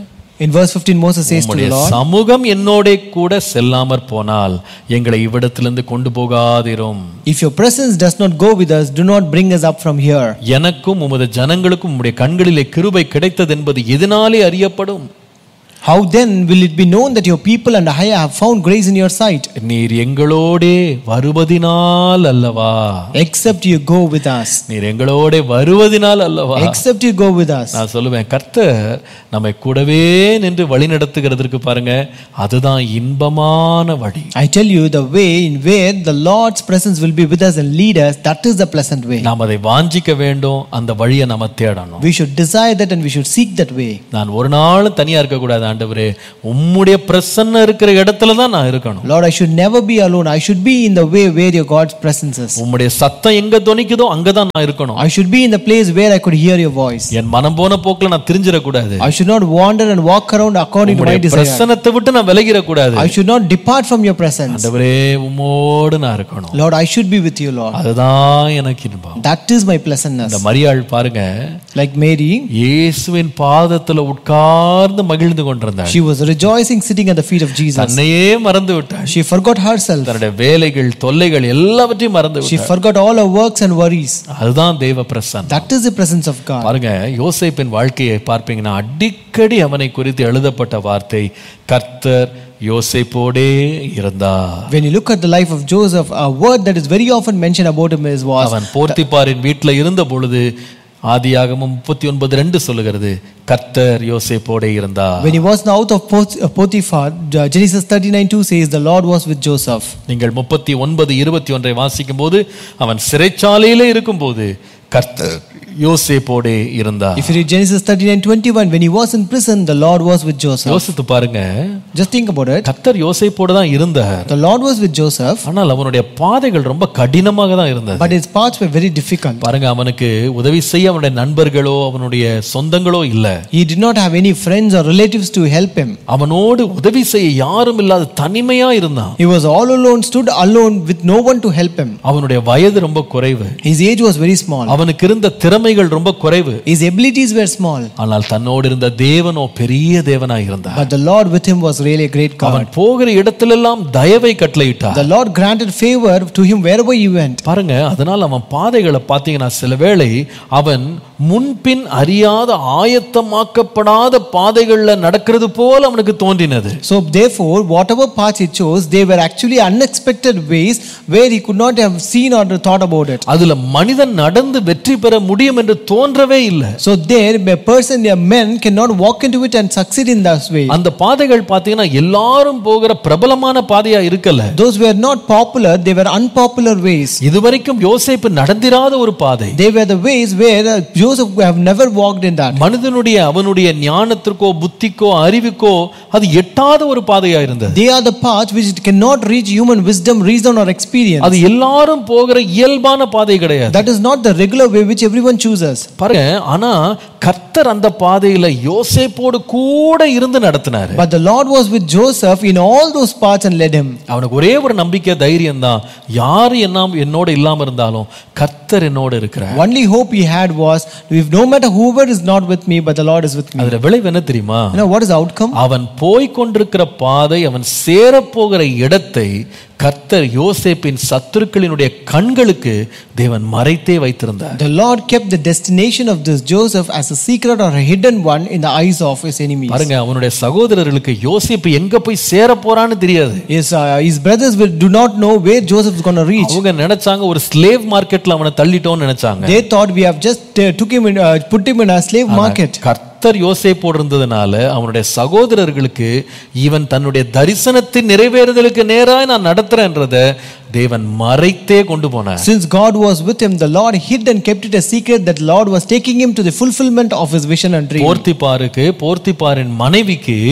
In verse 15, Moses says to உம்முடைய the Lord, சமூகம் என்னோட கூட செல்லாமற் போனால் எங்களை இவ்விடத்திலிருந்து கொண்டு போகாதிரும் If your presence does not go with us, do not bring us up from here. எனக்கும் உமது ஜனங்களுக்கும் உம்முடைய கண்களிலே கிருபை கிடைத்தது என்பது எதனாலே அறியப்படும் How then will it be known that your people and I have found grace in your sight? நீர் எங்களோடே வருவதினால் அல்லவா Except you go with us. நீர் எங்களோட வருவதினால் அல்லவா Except you go with us. நான் சொல்லுவேன் கர்த்தர் நம்மை கூடவே நின்று வழி நடத்துகிறதற்கு பாருங்க அதுதான் இன்பமான வழி I tell you, the way in where the Lord's presence will be with us and lead us, that is the pleasant way. நாம் அதை வாஞ்சிக்க வேண்டும் அந்த வழியை நம்ம தேடணும் We should desire that and we should seek that way. நான் ஒரு நாளும் தனியா இருக்கக்கூடாது ஆண்டவரே உம்முடைய பிரசன்னம் இருக்கிற இடத்துல தான் நான் இருக்கணும் Lord, I should never be alone. I should be in the way where your God's presence is. உம்முடைய சத்தம் எங்க தொனிக்குதோ அங்கதான் நான் இருக்கணும் I should be in the place where I could hear your voice. என் மனம் போன போக்குல நான் தெரிஞ்சிடக்கூடாது I should not wander and walk around according to my உம்முடைய desire. பிரசன்னத்தை விட்டு நான் விலகிடக்கூடாது I should not depart from your presence. ஆண்டவரே உம்மோடு நான் இருக்கணும் Lord, I should be with you, Lord. அதுதான் எனக்கு இன்பம் That is my pleasantness. இந்த மரியாள் பாருங்க Like Mary, இயேசுவின் பாதத்துல உட்கார்ந்து மகிழ்ந்து கொண்டிருந்தாள் she was rejoicing sitting at the feet of Jesus. தன்னையே மறந்து விட்டாள் She forgot herself. தன்னுடைய வேலைகள் தொல்லைகள் எல்லாவற்றையும் மறந்து She விட்டாள் forgot all her works and worries. அதுதான் தெய்வ பிரசன்னம் That is the presence of God. பாருங்க யோசேப்பின் வாழ்க்கையை பார்ப்பீங்கன்னா அடிக்கடி அவனை குறித்து எழுதப்பட்ட வார்த்தை கர்த்தர் யோசேப்போடே இருந்தார் When you look at the life of Joseph, a word that is very often mentioned about him is was அவன் போர்த்திப்பாரின் வீட்டில் இருந்த பொழுது ஆதியாகமம் முப்பத்தி ஒன்பது ரெண்டு சொல்லுகிறது கர்த்தர் யோசேப்போடே இருந்தார் when he was in the house of Pot- uh, Potiphar, uh, Genesis 39 2 says, The Lord was with Joseph. நீங்கள் முப்பத்தி ஒன்பது இருபத்தி ஒன்றை வாசிக்கும் போது அவன் சிறைச்சாலையிலே இருக்கும்போது கர்த்தர் யோசேப்போடே இருந்தார் If you read Genesis 39 21, when he was in prison, the Lord was with Joseph. யோசித்து பாருங்க Just think about it. கர்த்தர் யோசேப்போடு தான் இருந்தார் The Lord was with Joseph, ஆனால் அவனுடைய பாதைகள் ரொம்ப கடினமாக தான் இருந்தது but his paths were very difficult. பாருங்க அவனுக்கு உதவி செய்ய அவனுடைய நண்பர்களோ அவனுடைய சொந்தங்களோ இல்ல He did not have any friends or relatives to help him. அவனோடு உதவி செய்ய யாரும் இல்லாத தனிமையா இருந்தான் He was all alone, stood alone with no one to help him. அவனுடைய வயது ரொம்ப குறைவு His age was very small. அவனுக்கு இருந்த திறமைகள் ரொம்ப குறைவு His abilities were small. ஆனால் தன்னோடு இருந்த தேவனோ பெரிய தேவனா இருந்தார் But the Lord with him was really a great அவன் God. போகிற இடத்திலெல்லாம் தயவை கட்டளையிட்டார் The Lord granted favor to him wherever he went. பாருங்க அதனால் அவன் பாதைகளை பார்த்தீங்கன்னா சில வேளை அவன் முன்பின் அறியாத ஆயத்தமாக்கப்படாத பாதைகள்ல நடக்கிறது போல அவனுக்கு தோன்றினது So therefore, whatever paths he chose, they were actually unexpected ways where he could not have seen or thought about it. அதுல மனிதன் நடந்து வெற்றி பெற முடியும் என்று தோன்றவே இல்லை So there, a person, a man cannot walk into it and succeed in that way. அந்த பாதைகள் பார்த்தீங்கன்னா எல்லாரும் போகிற பிரபலமான பாதையா இருக்கல Those were not popular; they were unpopular ways. இதுவரைக்கும் யோசேப்பு நடந்திராத ஒரு பாதை They were the ways where uh, Joseph have never walked in that. மனிதனுடைய அவனுடைய ஞானத்திற்கோ புத்திக்கோ அறிவுக்கோ அது எட்டாத ஒரு பாதையா இருந்தது They are the paths which cannot reach human wisdom, reason, or experience. அது எல்லாரும் போகிற இயல்பான பாதை கிடையாது That is not the regular way which everyone chooses. பாருங்க ஆனா கர்த்தர் அந்த பாதையில யோசேப்போடு கூட இருந்து நடத்தினாரு But the Lord was with Joseph in all those paths and led him. அவனுக்கு ஒரே ஒரு நம்பிக்கை தைரியம் தான் யாரு என்ன என்னோட இல்லாம இருந்தாலும் கர்த்தர் என்னோட இருக்கிறார் Only hope he had was, if no matter whoever is not with me, but the Lord is with me. அதுல விளைவு என்ன தெரியுமா You know what is the outcome? அவன் போய்க் கொண்டிருக்கிற பாதை அவன் சேரப்போகிற இடத்தை கர்த்தர் யோசேப்பின் சத்துருக்களினுடைய கண்களுக்கு தேவன் மறைத்தே வைத்திருந்தார் The Lord kept the destination of this Joseph as a secret or a hidden one in the eyes of his enemies. பாருங்க அவனுடைய சகோதரர்களுக்கு யோசேப்பு எங்க போய் சேர போறான்னு தெரியாது His, uh, his brothers will do not know where Joseph is going to reach. அவங்க நினைச்சாங்க ஒரு ஸ்லேவ் மார்க்கெட்ல அவனை தள்ளிட்டோம்னு நினைச்சாங்க They thought we have just uh, took him in, uh, put him in a slave market. கர்த்தர் யோசேப்போடு இருந்ததுனால அவனுடைய சகோதரர்களுக்கு இவன் தன்னுடைய தரிசனத்தின் நிறைவேறுதலுக்கு நேராய் நான் நடத்துறேன்றத தேவன் மறைத்தே கொண்டு போனார் Since God was with him, the Lord hid and kept it a secret that Lord was taking him to the fulfillment of his vision and dream. போர்த்திப்பாருக்கு போர்த்திப்பாரின் மனைவிக்கு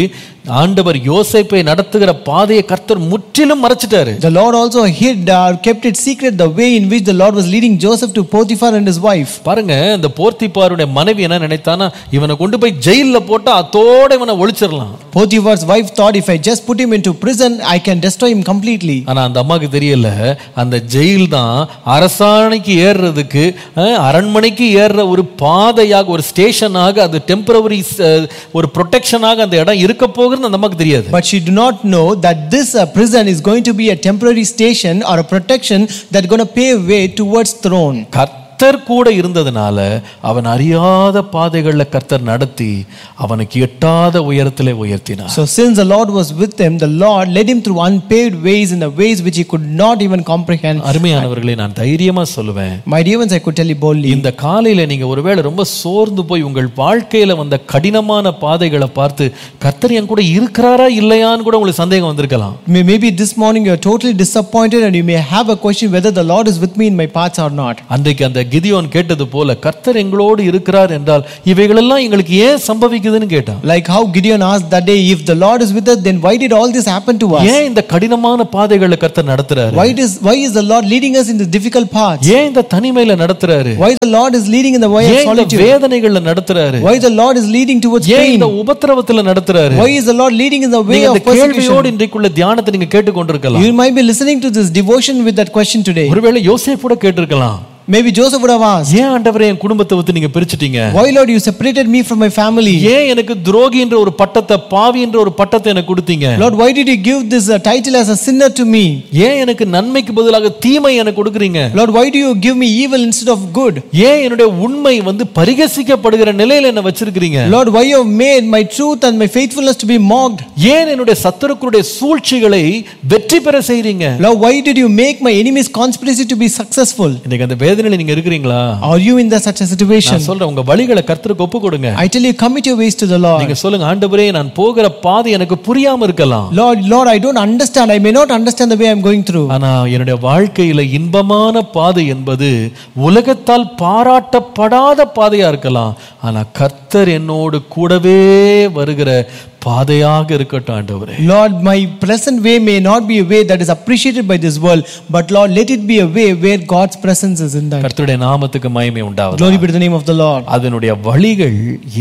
ஆண்டவர் யோசேப்பை நடத்துகிற பாதையை கர்த்தர் முற்றிலும் மறைச்சிட்டாரு The Lord also hid or kept it secret the way in which the Lord was leading Joseph to Potiphar and his wife. பாருங்க இந்த போர்த்திப்பாருடைய மனைவி என்ன நினைத்தானா இவனை கொண்டு போய் ஜெயில்ல போட்டா அத்தோட இவனை ஒழிச்சிடலாம் Potiphar's wife thought if I just put him into prison, I can destroy him completely. ஆனா அந்த அம்மாக்கு தெரியல அந்த ஜெயில் தான் அரசாணைக்கு ஏறுறதுக்கு அஹ், அரண்மனைக்கு ஏறுற ஒரு பாதையாக ஒரு ஸ்டேஷனாக அது டெம்பரவரி ஒரு ப்ரொடெக்ஷனாக அந்த இடம் இருக்க போகுதுன்னு அந்த அம்மாக்கு தெரியாது But she do not know that this uh, prison is going to be a temporary station or a protection that's going to pave way towards throne. கர்த்தர் கூட இருந்ததுனால அவன் அறியாத பாதைகள்ல கர்த்தர் நடத்தி அவனுக்கு எட்டாத உயரத்திலே உயர்த்தினார் So since the Lord was with him, the Lord led him through unpaved ways in the ways which he could not even comprehend. அருமையானவர்களே நான் தைரியமா சொல்லுவேன் My dear ones, I could tell you boldly. இந்த காலையில நீங்க ஒருவேளை ரொம்ப சோர்ந்து போய் உங்கள் வாழ்க்கையில வந்த கடினமான பாதைகளை பார்த்து கர்த்தர் என் கூட இருக்கிறாரா இல்லையான்னு கூட உங்களுக்கு சந்தேகம் வந்திருக்கலாம் May- Maybe this morning you are totally disappointed and you may have a question whether the Lord is with me in my paths or not. அன்றைக்கு அந்த கிதியோன் கேட்டது போல கர்த்தர் எங்களோடு இருக்கிறார் என்றால் இவைகளெல்லாம் எங்களுக்கு ஏன் சம்பவிக்குதுன்னு கேட்டான் Like how Gideon asked that day, if the Lord is with us, then why did all this happen to us? ஏன் இந்த கடினமான பாதைகளை கர்த்தர் நடத்துறாரு Why is, why is the Lord leading us in the difficult paths? ஏன் இந்த தனிமையில நடத்துறாரு Why the Lord is leading in the way of ஏன் இந்த solitude? வேதனைகள்ல நடத்துறாரு Why the Lord is leading towards ஏன் pain? இந்த உபத்திரவத்துல நடத்துறாரு Why is the Lord leading in the way நீங்க of இந்த கேள்வியோடு persecution? இன்றைக்குள்ள தியானத்தை நீங்க கேட்டுக்கொண்டிருக்கலாம் You might be listening to this devotion with that question today. ஒருவேளை யோசேப்போட கேட்டிருக்கலாம் Maybe Joseph would have asked, ஏன் ஆண்டவரே என் குடும்பத்தை விட்டு நீங்க பிரிச்சிட்டீங்க Why, Lord, you separated me from my family? ஏன் எனக்கு துரோகி என்ற ஒரு பட்டத்தை பாவி என்ற ஒரு பட்டத்தை எனக்கு கொடுத்தீங்க Lord, why did you give this uh, title as a sinner to me? ஏன் எனக்கு நன்மைக்கு பதிலாக தீமை எனக்கு கொடுக்குறீங்க Lord, why do you give me evil instead of good? ஏன் என்னுடைய உண்மை வந்து பரிகசிக்கப்படுகிற நிலையில என்ன வச்சிருக்கிறீங்க Lord, why you have made my truth and my faithfulness to be mocked? ஏன் என்னுடைய சத்துருக்களுடைய சூழ்ச்சிகளை வெற்றி பெற செய்றீங்க Lord, why did you make my enemy's conspiracy to be successful? இன்னைக்கு அந்த வேதனையில நீங்க இருக்கிறீங்களா Are you in that such a situation? நான் சொல்றேன் உங்க வழிகளை கர்த்தருக்கு ஒப்பு கொடுங்க I tell you, commit your ways to the Lord. நீங்க சொல்லுங்க ஆண்டவரே நான் போகிற பாதை எனக்கு புரியாம இருக்கலாம் Lord, Lord, I don't understand. I may not understand the way I'm going through. ஆனா என்னுடைய வாழ்க்கையில இன்பமான பாதை என்பது உலகத்தால் பாராட்டப்படாத பாதையா இருக்கலாம் ஆனா கர்த்தர் என்னோடு கூடவே வருகிற பாதையாக இருக்கட்டும் ஆண்டவரே Lord, my present way may not be a way that is appreciated by this world, but Lord, let it be a way where God's presence is in that. கர்த்தருடைய நாமத்துக்கு மகிமை உண்டாவது Glory be to the name of the Lord. அதனுடைய வழிகள்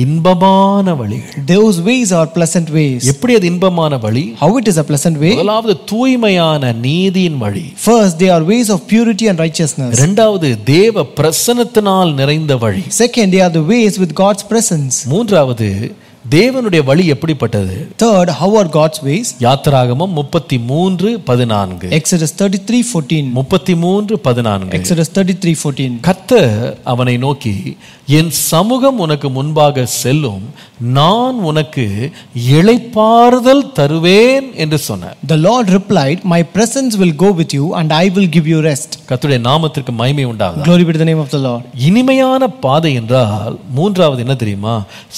இன்பமான வழிகள் Those ways are pleasant ways. எப்படி அது இன்பமான வழி How it is a pleasant way? முதலாவது தூய்மையான நீதியின் வழி First, they are ways of purity and righteousness. இரண்டாவது தேவ பிரசன்னத்தினால் நிறைந்த வழி Second, they are the ways with God's presence. மூன்றாவது தேவனுடைய வழி எப்படிப்பட்டது Third, how are God's ways? யாத்திராகமம் முப்பத்தி மூன்று பதினான்கு Exodus 33 14. முப்பத்தி மூன்று பதினான்கு Exodus 33 14. கர்த்தர் அவனை நோக்கி என் சமூகம் உனக்கு முன்பாக செல்லும் நான் உனக்கு இளைப்பாறுதல் தருவேன் என்று சொன்னார் The Lord replied, My presence will go with you, and I will give you rest. கர்த்தருடைய நாமத்திற்கு மகிமை உண்டாகுதா Glory be to the name of the Lord. இனிமையான பாதை என்றால் மூன்றாவது என்ன தெரியுமா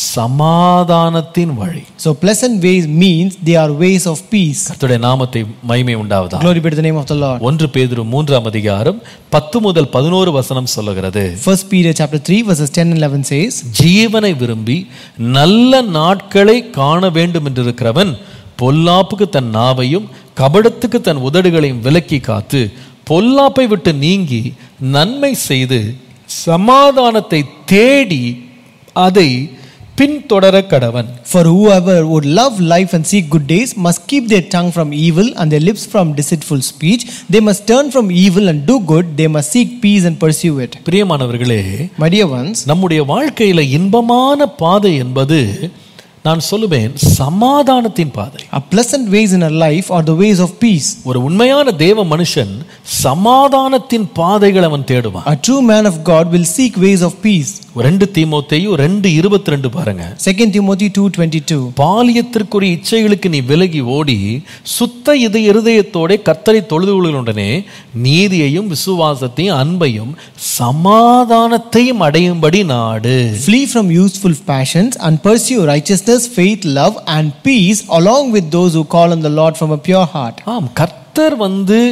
சமாதானத்தின் வழி So, pleasant ways means they are ways of peace. கர்த்தருடைய நாமத்தை மகிமை உண்டாவதா Glory be to the name of the Lord. ஒன்று பேதுரு மூன்றாம் அதிகாரம் பத்து முதல் பதினோரு வசனம் சொல்லுகிறது First Peter chapter 3, verses 10 and 11 says, ஜீவனை விரும்பி நல்ல நாட்களை காண வேண்டும் என்றிருக்கிறவன் பொல்லாப்புக்கு தன் நாவையும் கபடத்துக்கு தன் உதடுகளையும் விலக்கி காத்து பொல்லாப்பை விட்டு நீங்கி நன்மை செய்து சமாதானத்தை தேடி அதை பின்தொடர கடவன் For whoever would love life and seek good days must keep their tongue from evil and their lips from deceitful speech. They must turn from evil and do good. They must seek peace and pursue it. பிரியமானவர்களே My dear ones, நம்முடைய வாழ்க்கையில இன்பமான பாதை என்பது நான் சொல்லுவேன் சமாதானத்தின் பாதை our pleasant ways in our life are the ways of peace. ஒரு உண்மையான தேவ மனுஷன் சமாதானத்தின் பாதைகளை அவன் தேடுவான் A true man of God will seek ways of peace. ரெண்டு தீமோத்தேயும் ரெண்டு இருபத்தி ரெண்டு பாருங்க 2 Timothy 2:22. பாலியத்திற்குரிய இச்சைகளுக்கு நீ விலகி ஓடி சுத்த இது இருதயத்தோட கர்த்தரை தொழுது கொள்ளுடனே நீதியையும் விசுவாசத்தையும் அன்பையும் சமாதானத்தையும் அடையும்படி நாடு Flee from useful passions and pursue righteousness, faith, love, and peace along with those who call on the Lord from a pure heart. ஆம் கர்த்தர் வந்து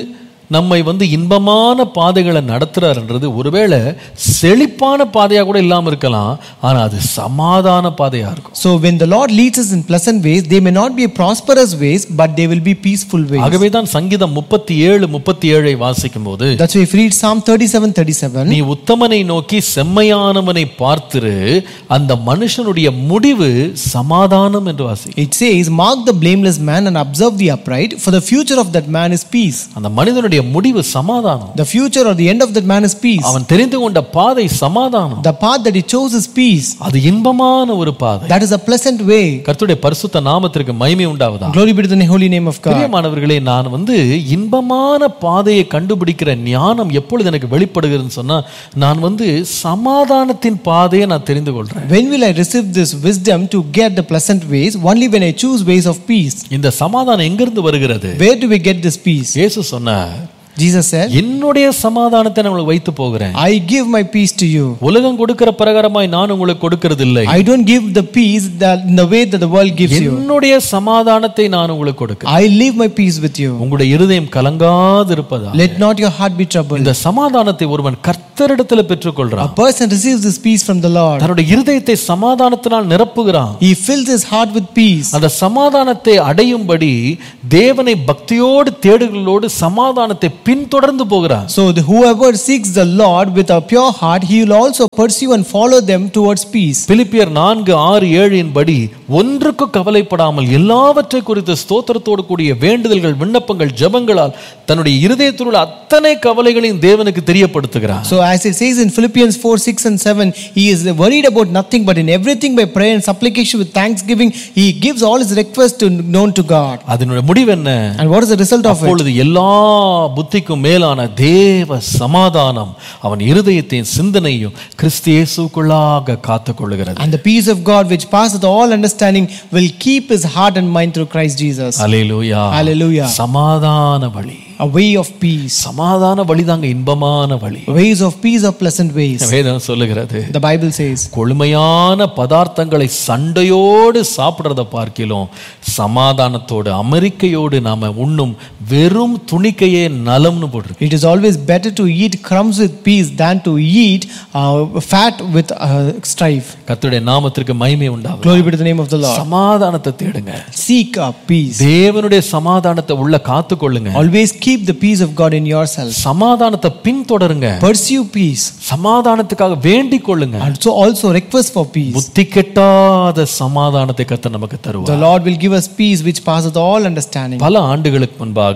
நம்மை வந்து இன்பமான பாதைகளை நடத்துறாருன்றது ஒருவேளை செழிப்பான பாதையா கூட இல்லாம இருக்கலாம் ஆனா அது சமாதான பாதையா இருக்கும் So when the Lord leads us in pleasant ways, they may not be prosperous ways, but they will be peaceful ways. ஆகவே தான் சங்கீதம் முப்பத்தி ஏழு முப்பத்தி ஏழை வாசிக்கும் போது That's why if you read Psalm 37 37, நீ உத்தமனை நோக்கி செம்மையானவனை பார்த்திரு அந்த மனுஷனுடைய முடிவு சமாதானம் என்று வாசி it says, Mark the blameless man and observe the upright, for the future of that man is peace. அந்த மனிதனுடைய முடிவு சமாதானம் The future or the end of that man is peace. அவன் தெரிந்து கொண்ட பாதை சமாதானம் The path that he chose is peace. அது இன்பமான ஒரு பாதை That is a pleasant way. கர்த்தருடைய பரிசுத்த நாமத்திற்கு மகிமை உண்டாவதா Glory be to the holy name of God. பிரியமானவர்களே நான் வந்து இன்பமான பாதையை கண்டுபிடிக்கிற ஞானம் எப்பொழுது எனக்கு வெளிப்படுகிறதுன்னு சொன்னா நான் வந்து சமாதானத்தின் பாதையை நான் தெரிந்து கொள்றேன் When will I receive this wisdom to get the pleasant ways? Only when I choose ways of peace. இந்த சமாதானம் எங்கிருந்து வருகிறது Where do we get this peace? இயேசு சொன்னார் Jesus said, என்னுடைய சமாதானத்தை நான் உங்களுக்கு வைத்து போகிறேன் I give my peace to you. உலகம் கொடுக்கிற பிரகாரமாய் நான் உங்களுக்கு கொடுக்கிறது இல்லை I don't give the peace that in the way that the world gives you. என்னுடைய சமாதானத்தை நான் உங்களுக்கு கொடுக்கிறேன் I leave my peace with you. உங்களுடைய இருதயம் கலங்காது இருப்பதா Let not your heart be troubled. இந்த சமாதானத்தை ஒருவன் கர்த்தரிடத்துல பெற்றுக்கொள்றான் A person receives this peace from the Lord. தன்னுடைய இருதயத்தை சமாதானத்தினால் நிரப்புகிறான் He fills his heart with peace. அந்த சமாதானத்தை அடையும்படி தேவனை பக்தியோடு தேடுகளோடு சமாதானத்தை பின்தொடர்ந்து போகிறான் So the, whoever seeks the Lord with a pure heart, he will also pursue and follow them towards peace. பிலிப்பியர் நான்கு ஆறு ஏழின் படி ஒன்றுக்கு கவலைப்படாமல் எல்லாவற்றை குறித்து ஸ்தோத்திரத்தோடு கூடிய வேண்டுதல்கள் விண்ணப்பங்கள் ஜெபங்களால் தன்னுடைய இருதயத்தில் உள்ள அத்தனை கவலைகளையும் தேவனுக்கு தெரியப்படுத்துகிறார் So as it says in Philippians 4, 6 and 7, he is worried about nothing but in everything by prayer and supplication with thanksgiving, he gives all his requests to known to God. அதனுடைய முடிவு என்ன And what is the result of it? அப்பொழுது எல்லா புத்திக்கும் மேலான தேவ சமாதானம் அவன் இருதயத்தையும் சிந்தனையும் கிறிஸ்து இயேசுக்குள்ளாக காத்துக் கொள்ளுகிறது And the peace of God which passeth all understanding will keep his heart and mind through Christ Jesus. Hallelujah Hallelujah. சமாதான வழி A way of peace. சமாதான வழிதாங்க இன்பமான வழி Ways of peace are pleasant ways. வேதம் சொல்லுகிறது The Bible says. கொழுமையான பதார்த்தங்களை சண்டையோடு சாப்பிடுறத பார்க்கிலும் சமாதானத்தோடு அமெரிக்கையோடு நாம உண்ணும் வெறும் துணிக்கையே நலம்னு போட்டிருக்கு It is always better to eat crumbs with peace than to eat uh, fat with uh, strife. கர்த்தருடைய நாமத்திற்கு மகிமை உண்டாகும் Glory be to the name of the Lord. சமாதானத்தை தேடுங்க Seek a peace. தேவனுடைய சமாதானத்தை உள்ள காத்துக்கொள்ளுங்க Always keep the peace of God in yourself. சமாதானத்தை பின்தொடருங்க Pursue peace. சமாதானத்துக்காக வேண்டிக் கொள்ளுங்க And so also request for peace. புத்தி கெட்டாத சமாதானத்தை கத்த நமக்கு தருவார் The Lord will give us peace which passeth all understanding. பல ஆண்டுகளுக்கு முன்பாக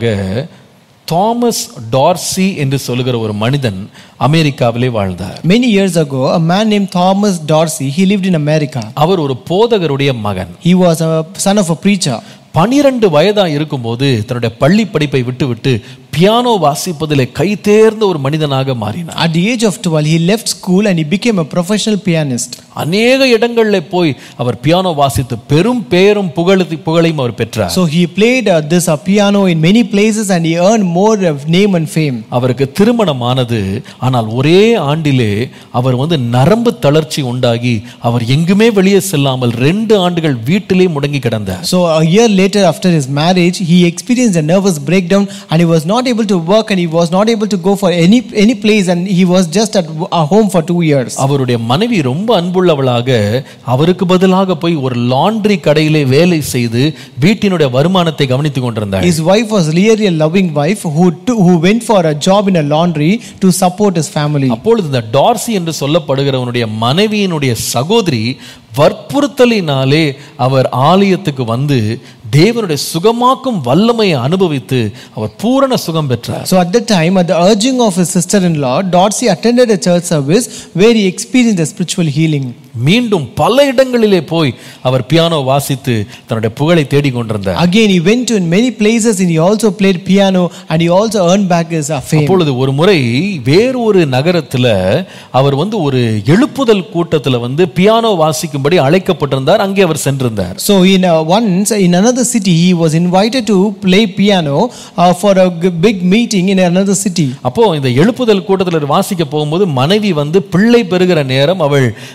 தாமஸ் டார்சி என்று சொல்லுகிற ஒரு மனிதன் அமெரிக்காவிலே வாழ்ந்தார் Many years ago, a man named Thomas Dorsey, he lived in America. அவர் ஒரு போதகருடைய மகன் He was a son of a preacher. பனிரெண்டு வயதா இருக்கும்போது தன்னுடைய பள்ளி படிப்பை விட்டுவிட்டு பியானோ வாசிப்பதிலே கை தேர்ந்த ஒரு மனிதனாக மாறினார் At the age of 12, he left school and he became a professional pianist. அநேக இடங்கள்ல போய் அவர் பியானோ வாசித்து பெரும் பேரும் புகழு புகழையும் அவர் பெற்றார் So he played uh, this uh, piano in many places and he earned more of name and fame. அவருக்கு திருமணமானது ஆனால் ஒரே ஆண்டிலே அவர் வந்து நரம்பு தளர்ச்சி உண்டாகி அவர் எங்குமே வெளியே செல்லாமல் ரெண்டு ஆண்டுகள் வீட்டிலே முடங்கி கிடந்தார் So a year later, after his marriage, he experienced a nervous breakdown and he was not able to work and he was not able to go for any any place and he was just at uh, home for two years. அவருடைய மனைவி ரொம்ப அன்புள்ளவளாக அவருக்கு பதிலாக போய் ஒரு laundry கடையிலே வேலை செய்து வீட்டினுடைய வருமானத்தை கவனித்துக் கொண்டிருந்தார் His wife was really a loving wife who to, who went for a job in a laundry to support his family. அப்பொழுது இந்த டார்சி என்று சொல்லப்படுகிறவனுடைய மனைவியினுடைய சகோதரி வற்புறுத்தலினாலே அவர் ஆலயத்துக்கு வந்து தேவனுடைய சுகமாக்கும் வல்லமையை அனுபவித்து அவர் பூரண சுகம் பெற்றார் So at that time, at the urging of his sister-in-law, Dorsey attended a church service where he experienced a spiritual healing. மீண்டும் பல இடங்களிலே போய் அவர் பியானோ வாசித்து தன்னுடைய புகழை தேடிக் கொண்டிருந்தார் Again, he went to in many places and he also played piano and he also earned back his uh, fame. அப்பொழுது ஒரு முறை வேறு ஒரு நகரத்துல அவர் வந்து ஒரு எழுப்புதல் கூட்டத்துல வந்து பியானோ வாசிக்கும்படி அழைக்கப்பட்டிருந்தார் அங்கே அவர் சென்றிருந்தார் So in uh, once in another city, he was invited to play piano uh, for a g- big meeting in another city. அப்போ இந்த எழுப்புதல் கூட்டத்தில் வாசிக்க போகும்போது மனைவி வந்து பிள்ளை பெறுகிற நேரம் அவள் வந்து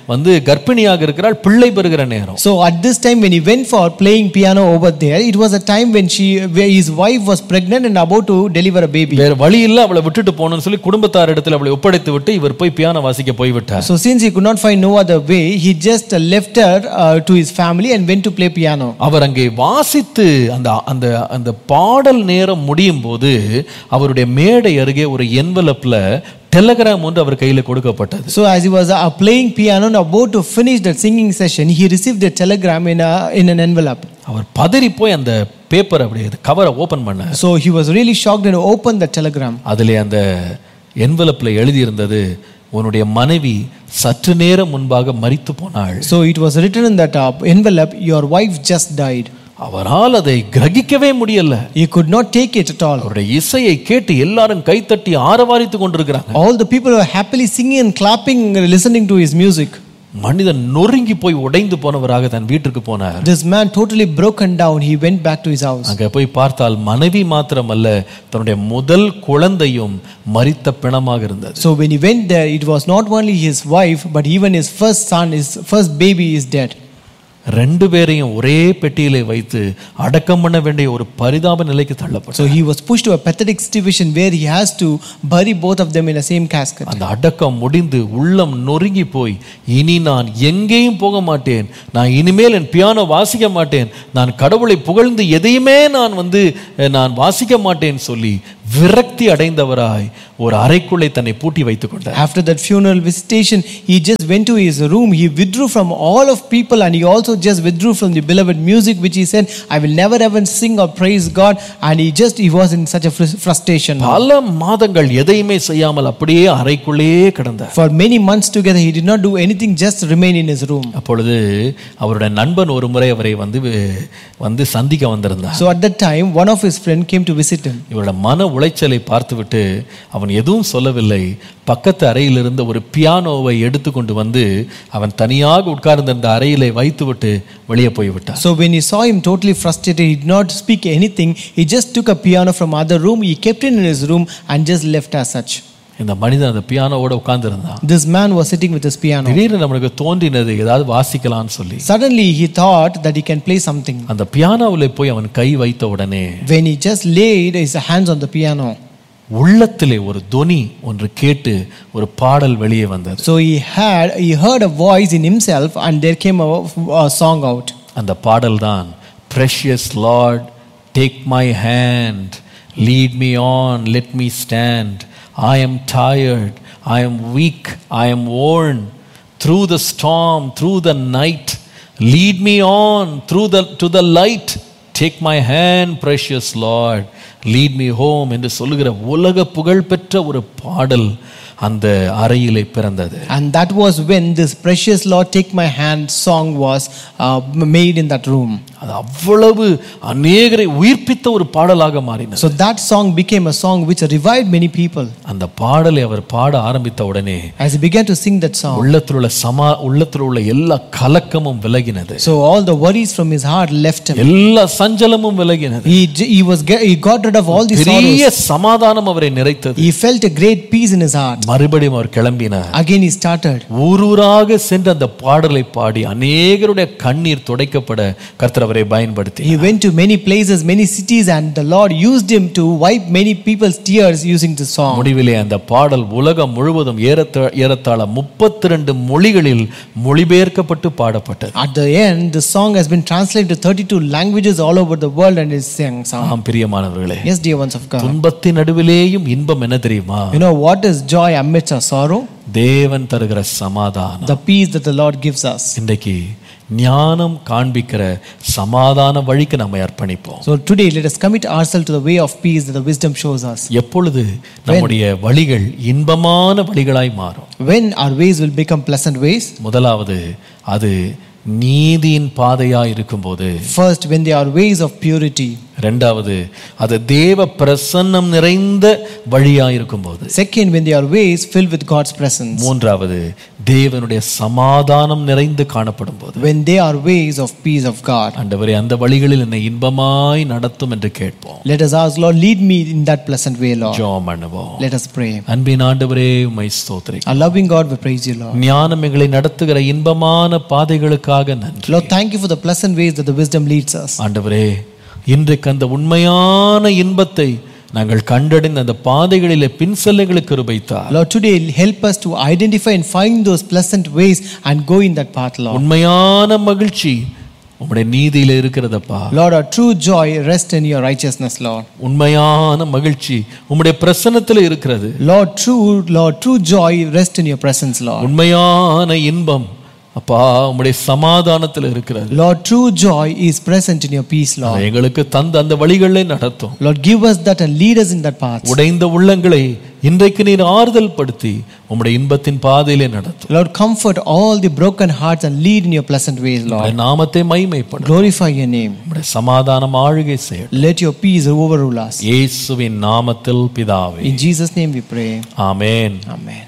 கர்ப்பிணியாக இருக்கிறாள் பிள்ளை பெறுகிற நேரம் So at this time, when he went for playing piano over there, it was a time when she, where his wife was pregnant and about to deliver a baby. வேற வழி இல்ல அவளை விட்டுட்டு போகணும்னு சொல்லி குடும்பத்தார் இடத்துல அவளை ஒப்படைத்து விட்டு இவர் போய் பியானோ வாசிக்க போய்விட்டார் So since he could not find no other way, he just uh, left her uh, to his family and went to play piano. அவர் அங்கே வாசித்து அந்த அந்த அந்த பாடல் நேரம் முடியும் போது அவருடைய மேடை அருகே ஒரு என்வலப்ல டெலகிராம் ஒன்று அவர் கையில கொடுக்கப்பட்டது So as he was uh, playing piano and about to finish that singing session, he received a telegram in, a, in an envelope. அவர் பதறி போய் அந்த பேப்பர் அப்படியே கவரை ஓபன் பண்ண So he was really shocked and opened the telegram. அதிலே அந்த என்வலப்ல எழுதியிருந்தது உன்னுடைய மனைவி சற்று நேரம் முன்பாக மரித்து போனாள் So it was written in that uh, envelope, Your wife just died. அவரால் அதை கிரகிக்கவே முடியல He could not take it at all. அவருடைய இசையை கேட்டு எல்லாரும் கைத்தட்டி ஆரவாரித்து கொண்டிருக்கிறாங்க All the people were happily singing and clapping, listening to his music. மனிதன் நொறுங்கி போய் உடைந்து போனவராக தன் வீட்டுக்கு போனார் This man totally broken down. He went back to his house. அங்க போய் பார்த்தால் மனைவி மாத்திரமல்ல தன்னுடைய முதல் குழந்தையும் மரித்த பிணமாக இருந்தது So when he went there, it was not only his wife, but even his first son, his first baby is dead. ரெண்டு பேரையும் ஒரே பெட்டியிலே வைத்து அடக்கம் பண்ண வேண்டிய ஒரு பரிதாப நிலைக்கு தள்ளப்பட்டார் So he was pushed to a pathetic situation where he has to bury both of them in the same casket. அந்த அடக்கம் முடிந்து உள்ளம் நொறுங்கி போய் இனி நான் எங்கேயும் போக மாட்டேன் நான் இனிமேல் என் பியானோ வாசிக்க மாட்டேன் நான் கடவுளை புகழ்ந்து எதையுமே நான் வந்து அஹ், நான் வாசிக்க மாட்டேன் சொல்லி விரக்தி அடைந்தவராய் ஒரு அறைக்குள்ளே தன்னை பூட்டி வைத்துக் கொண்டார் After that funeral visitation, he just went to his room. He withdrew from all of people and he also just withdrew from the beloved music, which he said, I will never ever sing or praise God. And he just, he was in such a frus- frustration. பல மாதங்கள் எதையுமே செய்யாமல் அப்படியே அறைக்குள்ளேயே கிடந்தார் For many months together, he did not do anything, just remain in his room. அப்பொழுது அவருடைய நண்பன் ஒரு முறை அவரை வந்து வந்து சந்திக்க வந்திருந்தார் So at that time, one of his friends came to visit him. இவரோட மன உளைச்சலை பார்த்துவிட்டு அவன் எதுவும் சொல்லவில்லை பக்கத்து அறையிலிருந்து ஒரு பியானோவை எடுத்துக்கொண்டு வந்து அவன் தனியாக உட்கார்ந்திருந்த அறையிலே வைத்துவிட்டு வெளியே போய்விட்டான் So when he saw him totally frustrated, he did not speak anything. He just took a piano from other room. He kept it in his room and just left as such. இந்த மனிதன் அந்த பியானோவோட உட்கார்ந்திருந்தான் This man was sitting with his piano. திடீர்னு நம்மளுக்கு தோன்றினது ஏதாவது வாசிக்கலாம்னு சொல்லி Suddenly he thought that he can play something. அந்த பியானோவில் போய் அவன் கை வைத்த உடனே When he just laid his hands on the piano, உள்ளத்திலே ஒரு தொனி ஒன்று கேட்டு ஒரு பாடல் வெளியே வந்தது so he had he heard a voice in himself, and there came a, a song out. அந்த பாடல் தான் precious lord take my hand lead me on let me stand i am tired i am weak i am worn through the storm through the night lead me on through the to the light take my hand precious lord lead me home என்று சொல்லுகிற உலக புகழ்பெற்ற ஒரு பாடல் அந்த அறையிலே பிறந்தது And that was when this precious Lord take my hand song was uh, made in that room. அது அவ்வளவு அநேகரை உயிர்ப்பித்த ஒரு பாடலாக மாறினது So that song became a song which revived many people. அந்த பாடலை அவர் பாட ஆரம்பித்த உடனே As he began to sing that song, உள்ளத்தில் உள்ள சமா உள்ளத்தில் உள்ள எல்லா கலக்கமும் விலகினது so all the worries from his heart left him. எல்லா சஞ்சலமும் விலகினது He, he was ge- he got rid of all the பெரிய sorrows. சமாதானம் அவரை நிறைத்தது He felt a great peace in his heart. மறுபடியும் அவர் கிளம்பினார் Again he started. ஊரூராக சென்று அந்த பாடலை பாடி அநேகருடைய கண்ணீர் துடைக்கப்பட கர்த்தர் அவரை பயன்படுத்தி He went to many places, many cities, and the Lord used him to wipe many people's tears using this song. முடிவிலே அந்த பாடல் உலகம் முழுவதும் ஏறத்த ஏறத்தாழ முப்பத்தி ரெண்டு மொழிகளில் மொழிபெயர்க்கப்பட்டு பாடப்பட்டது At the end, the song has been translated to 32 languages all over the world and is sung. song. ஆம் பிரியமானவர்களே Yes, dear ones of God. துன்பத்தின் நடுவிலேயும் இன்பம் என்ன தெரியுமா You know what is joy amidst our sorrow? தேவன் தருகிற சமாதானம் The peace that the Lord gives us. இன்றைக்கு ஞானம் காண்பிக்கிற சமாதான வழிக்கு நம்மை அர்ப்பணிப்போம் So today, let us commit ourselves to the way of peace that the wisdom shows us. எப்பொழுது நம்முடைய வழிகள் இன்பமான வழிகளாய் மாறும் When our ways will become pleasant ways, முதலாவது அது நீதியின் பாதையாய் இருக்கும்போது first, when they are ways of purity, ரெண்டாவது அது தேவ பிரசன்னம் நிறைந்த வழியாய் இருக்கும்போது second, when they are ways filled with God's presence, மூன்றாவது தேவனுடைய சமாதானம் நிறைந்து காணப்படும் போது when they are ways of peace of God. ஆண்டவரே அந்த வழிகளில் என்னை இன்பமாய் நடத்தும் என்று கேட்போம் Let us ask, Lord, lead me in that pleasant way, Lord. ஜெபம் பண்ணுவோம் Let us pray. அன்பின் ஆண்டவரே உம்மை ஸ்தோத்திரி Our loving God, we praise you, Lord. ஞானம் எங்களை நடத்துகிற இன்பமான பாதைகளுக்காக நன்றி Lord, thank you for the pleasant ways that the wisdom leads us. ஆண்டவரே இன்றைக்கு அந்த உண்மையான இன்பத்தை நாங்கள் கண்டடைந்த அந்த பாதைகளிலே பின்செல்லைகளுக்கு கிருபைத்தார் Lord, today help us to identify and find those pleasant ways and go in that path, Lord. உண்மையான மகிழ்ச்சி உம்முடைய நீதியில இருக்கிறதப்பா Lord, our true joy rests in your righteousness, Lord. உண்மையான மகிழ்ச்சி உம்முடைய பிரசன்னத்தில் இருக்கிறது Lord, true, Lord, true joy rests in your presence, Lord. உண்மையான இன்பம் அப்பா உம்முடைய சமாதானத்தில் இருக்கிறது Lord, true joy is present in your peace, Lord. அதை எங்களுக்கு தந்த அந்த வழிகளை நடத்தும் Lord, give us that and lead us in that path. உடைந்த உள்ளங்களை இன்றைக்கு நீர் ஆறுதல் படுத்தி உம்முடைய இன்பத்தின் பாதையிலே நடத்தும் Lord, comfort all the broken hearts and lead in your pleasant ways, Lord. உம்முடைய நாமத்தை மைமைப்படும் Glorify your name. உம்முடைய சமாதானம் ஆளுகை செய்யட்டும் Let your peace overrule us. இயேசுவின் நாமத்தில் பிதாவே In Jesus' name we pray. Amen Amen.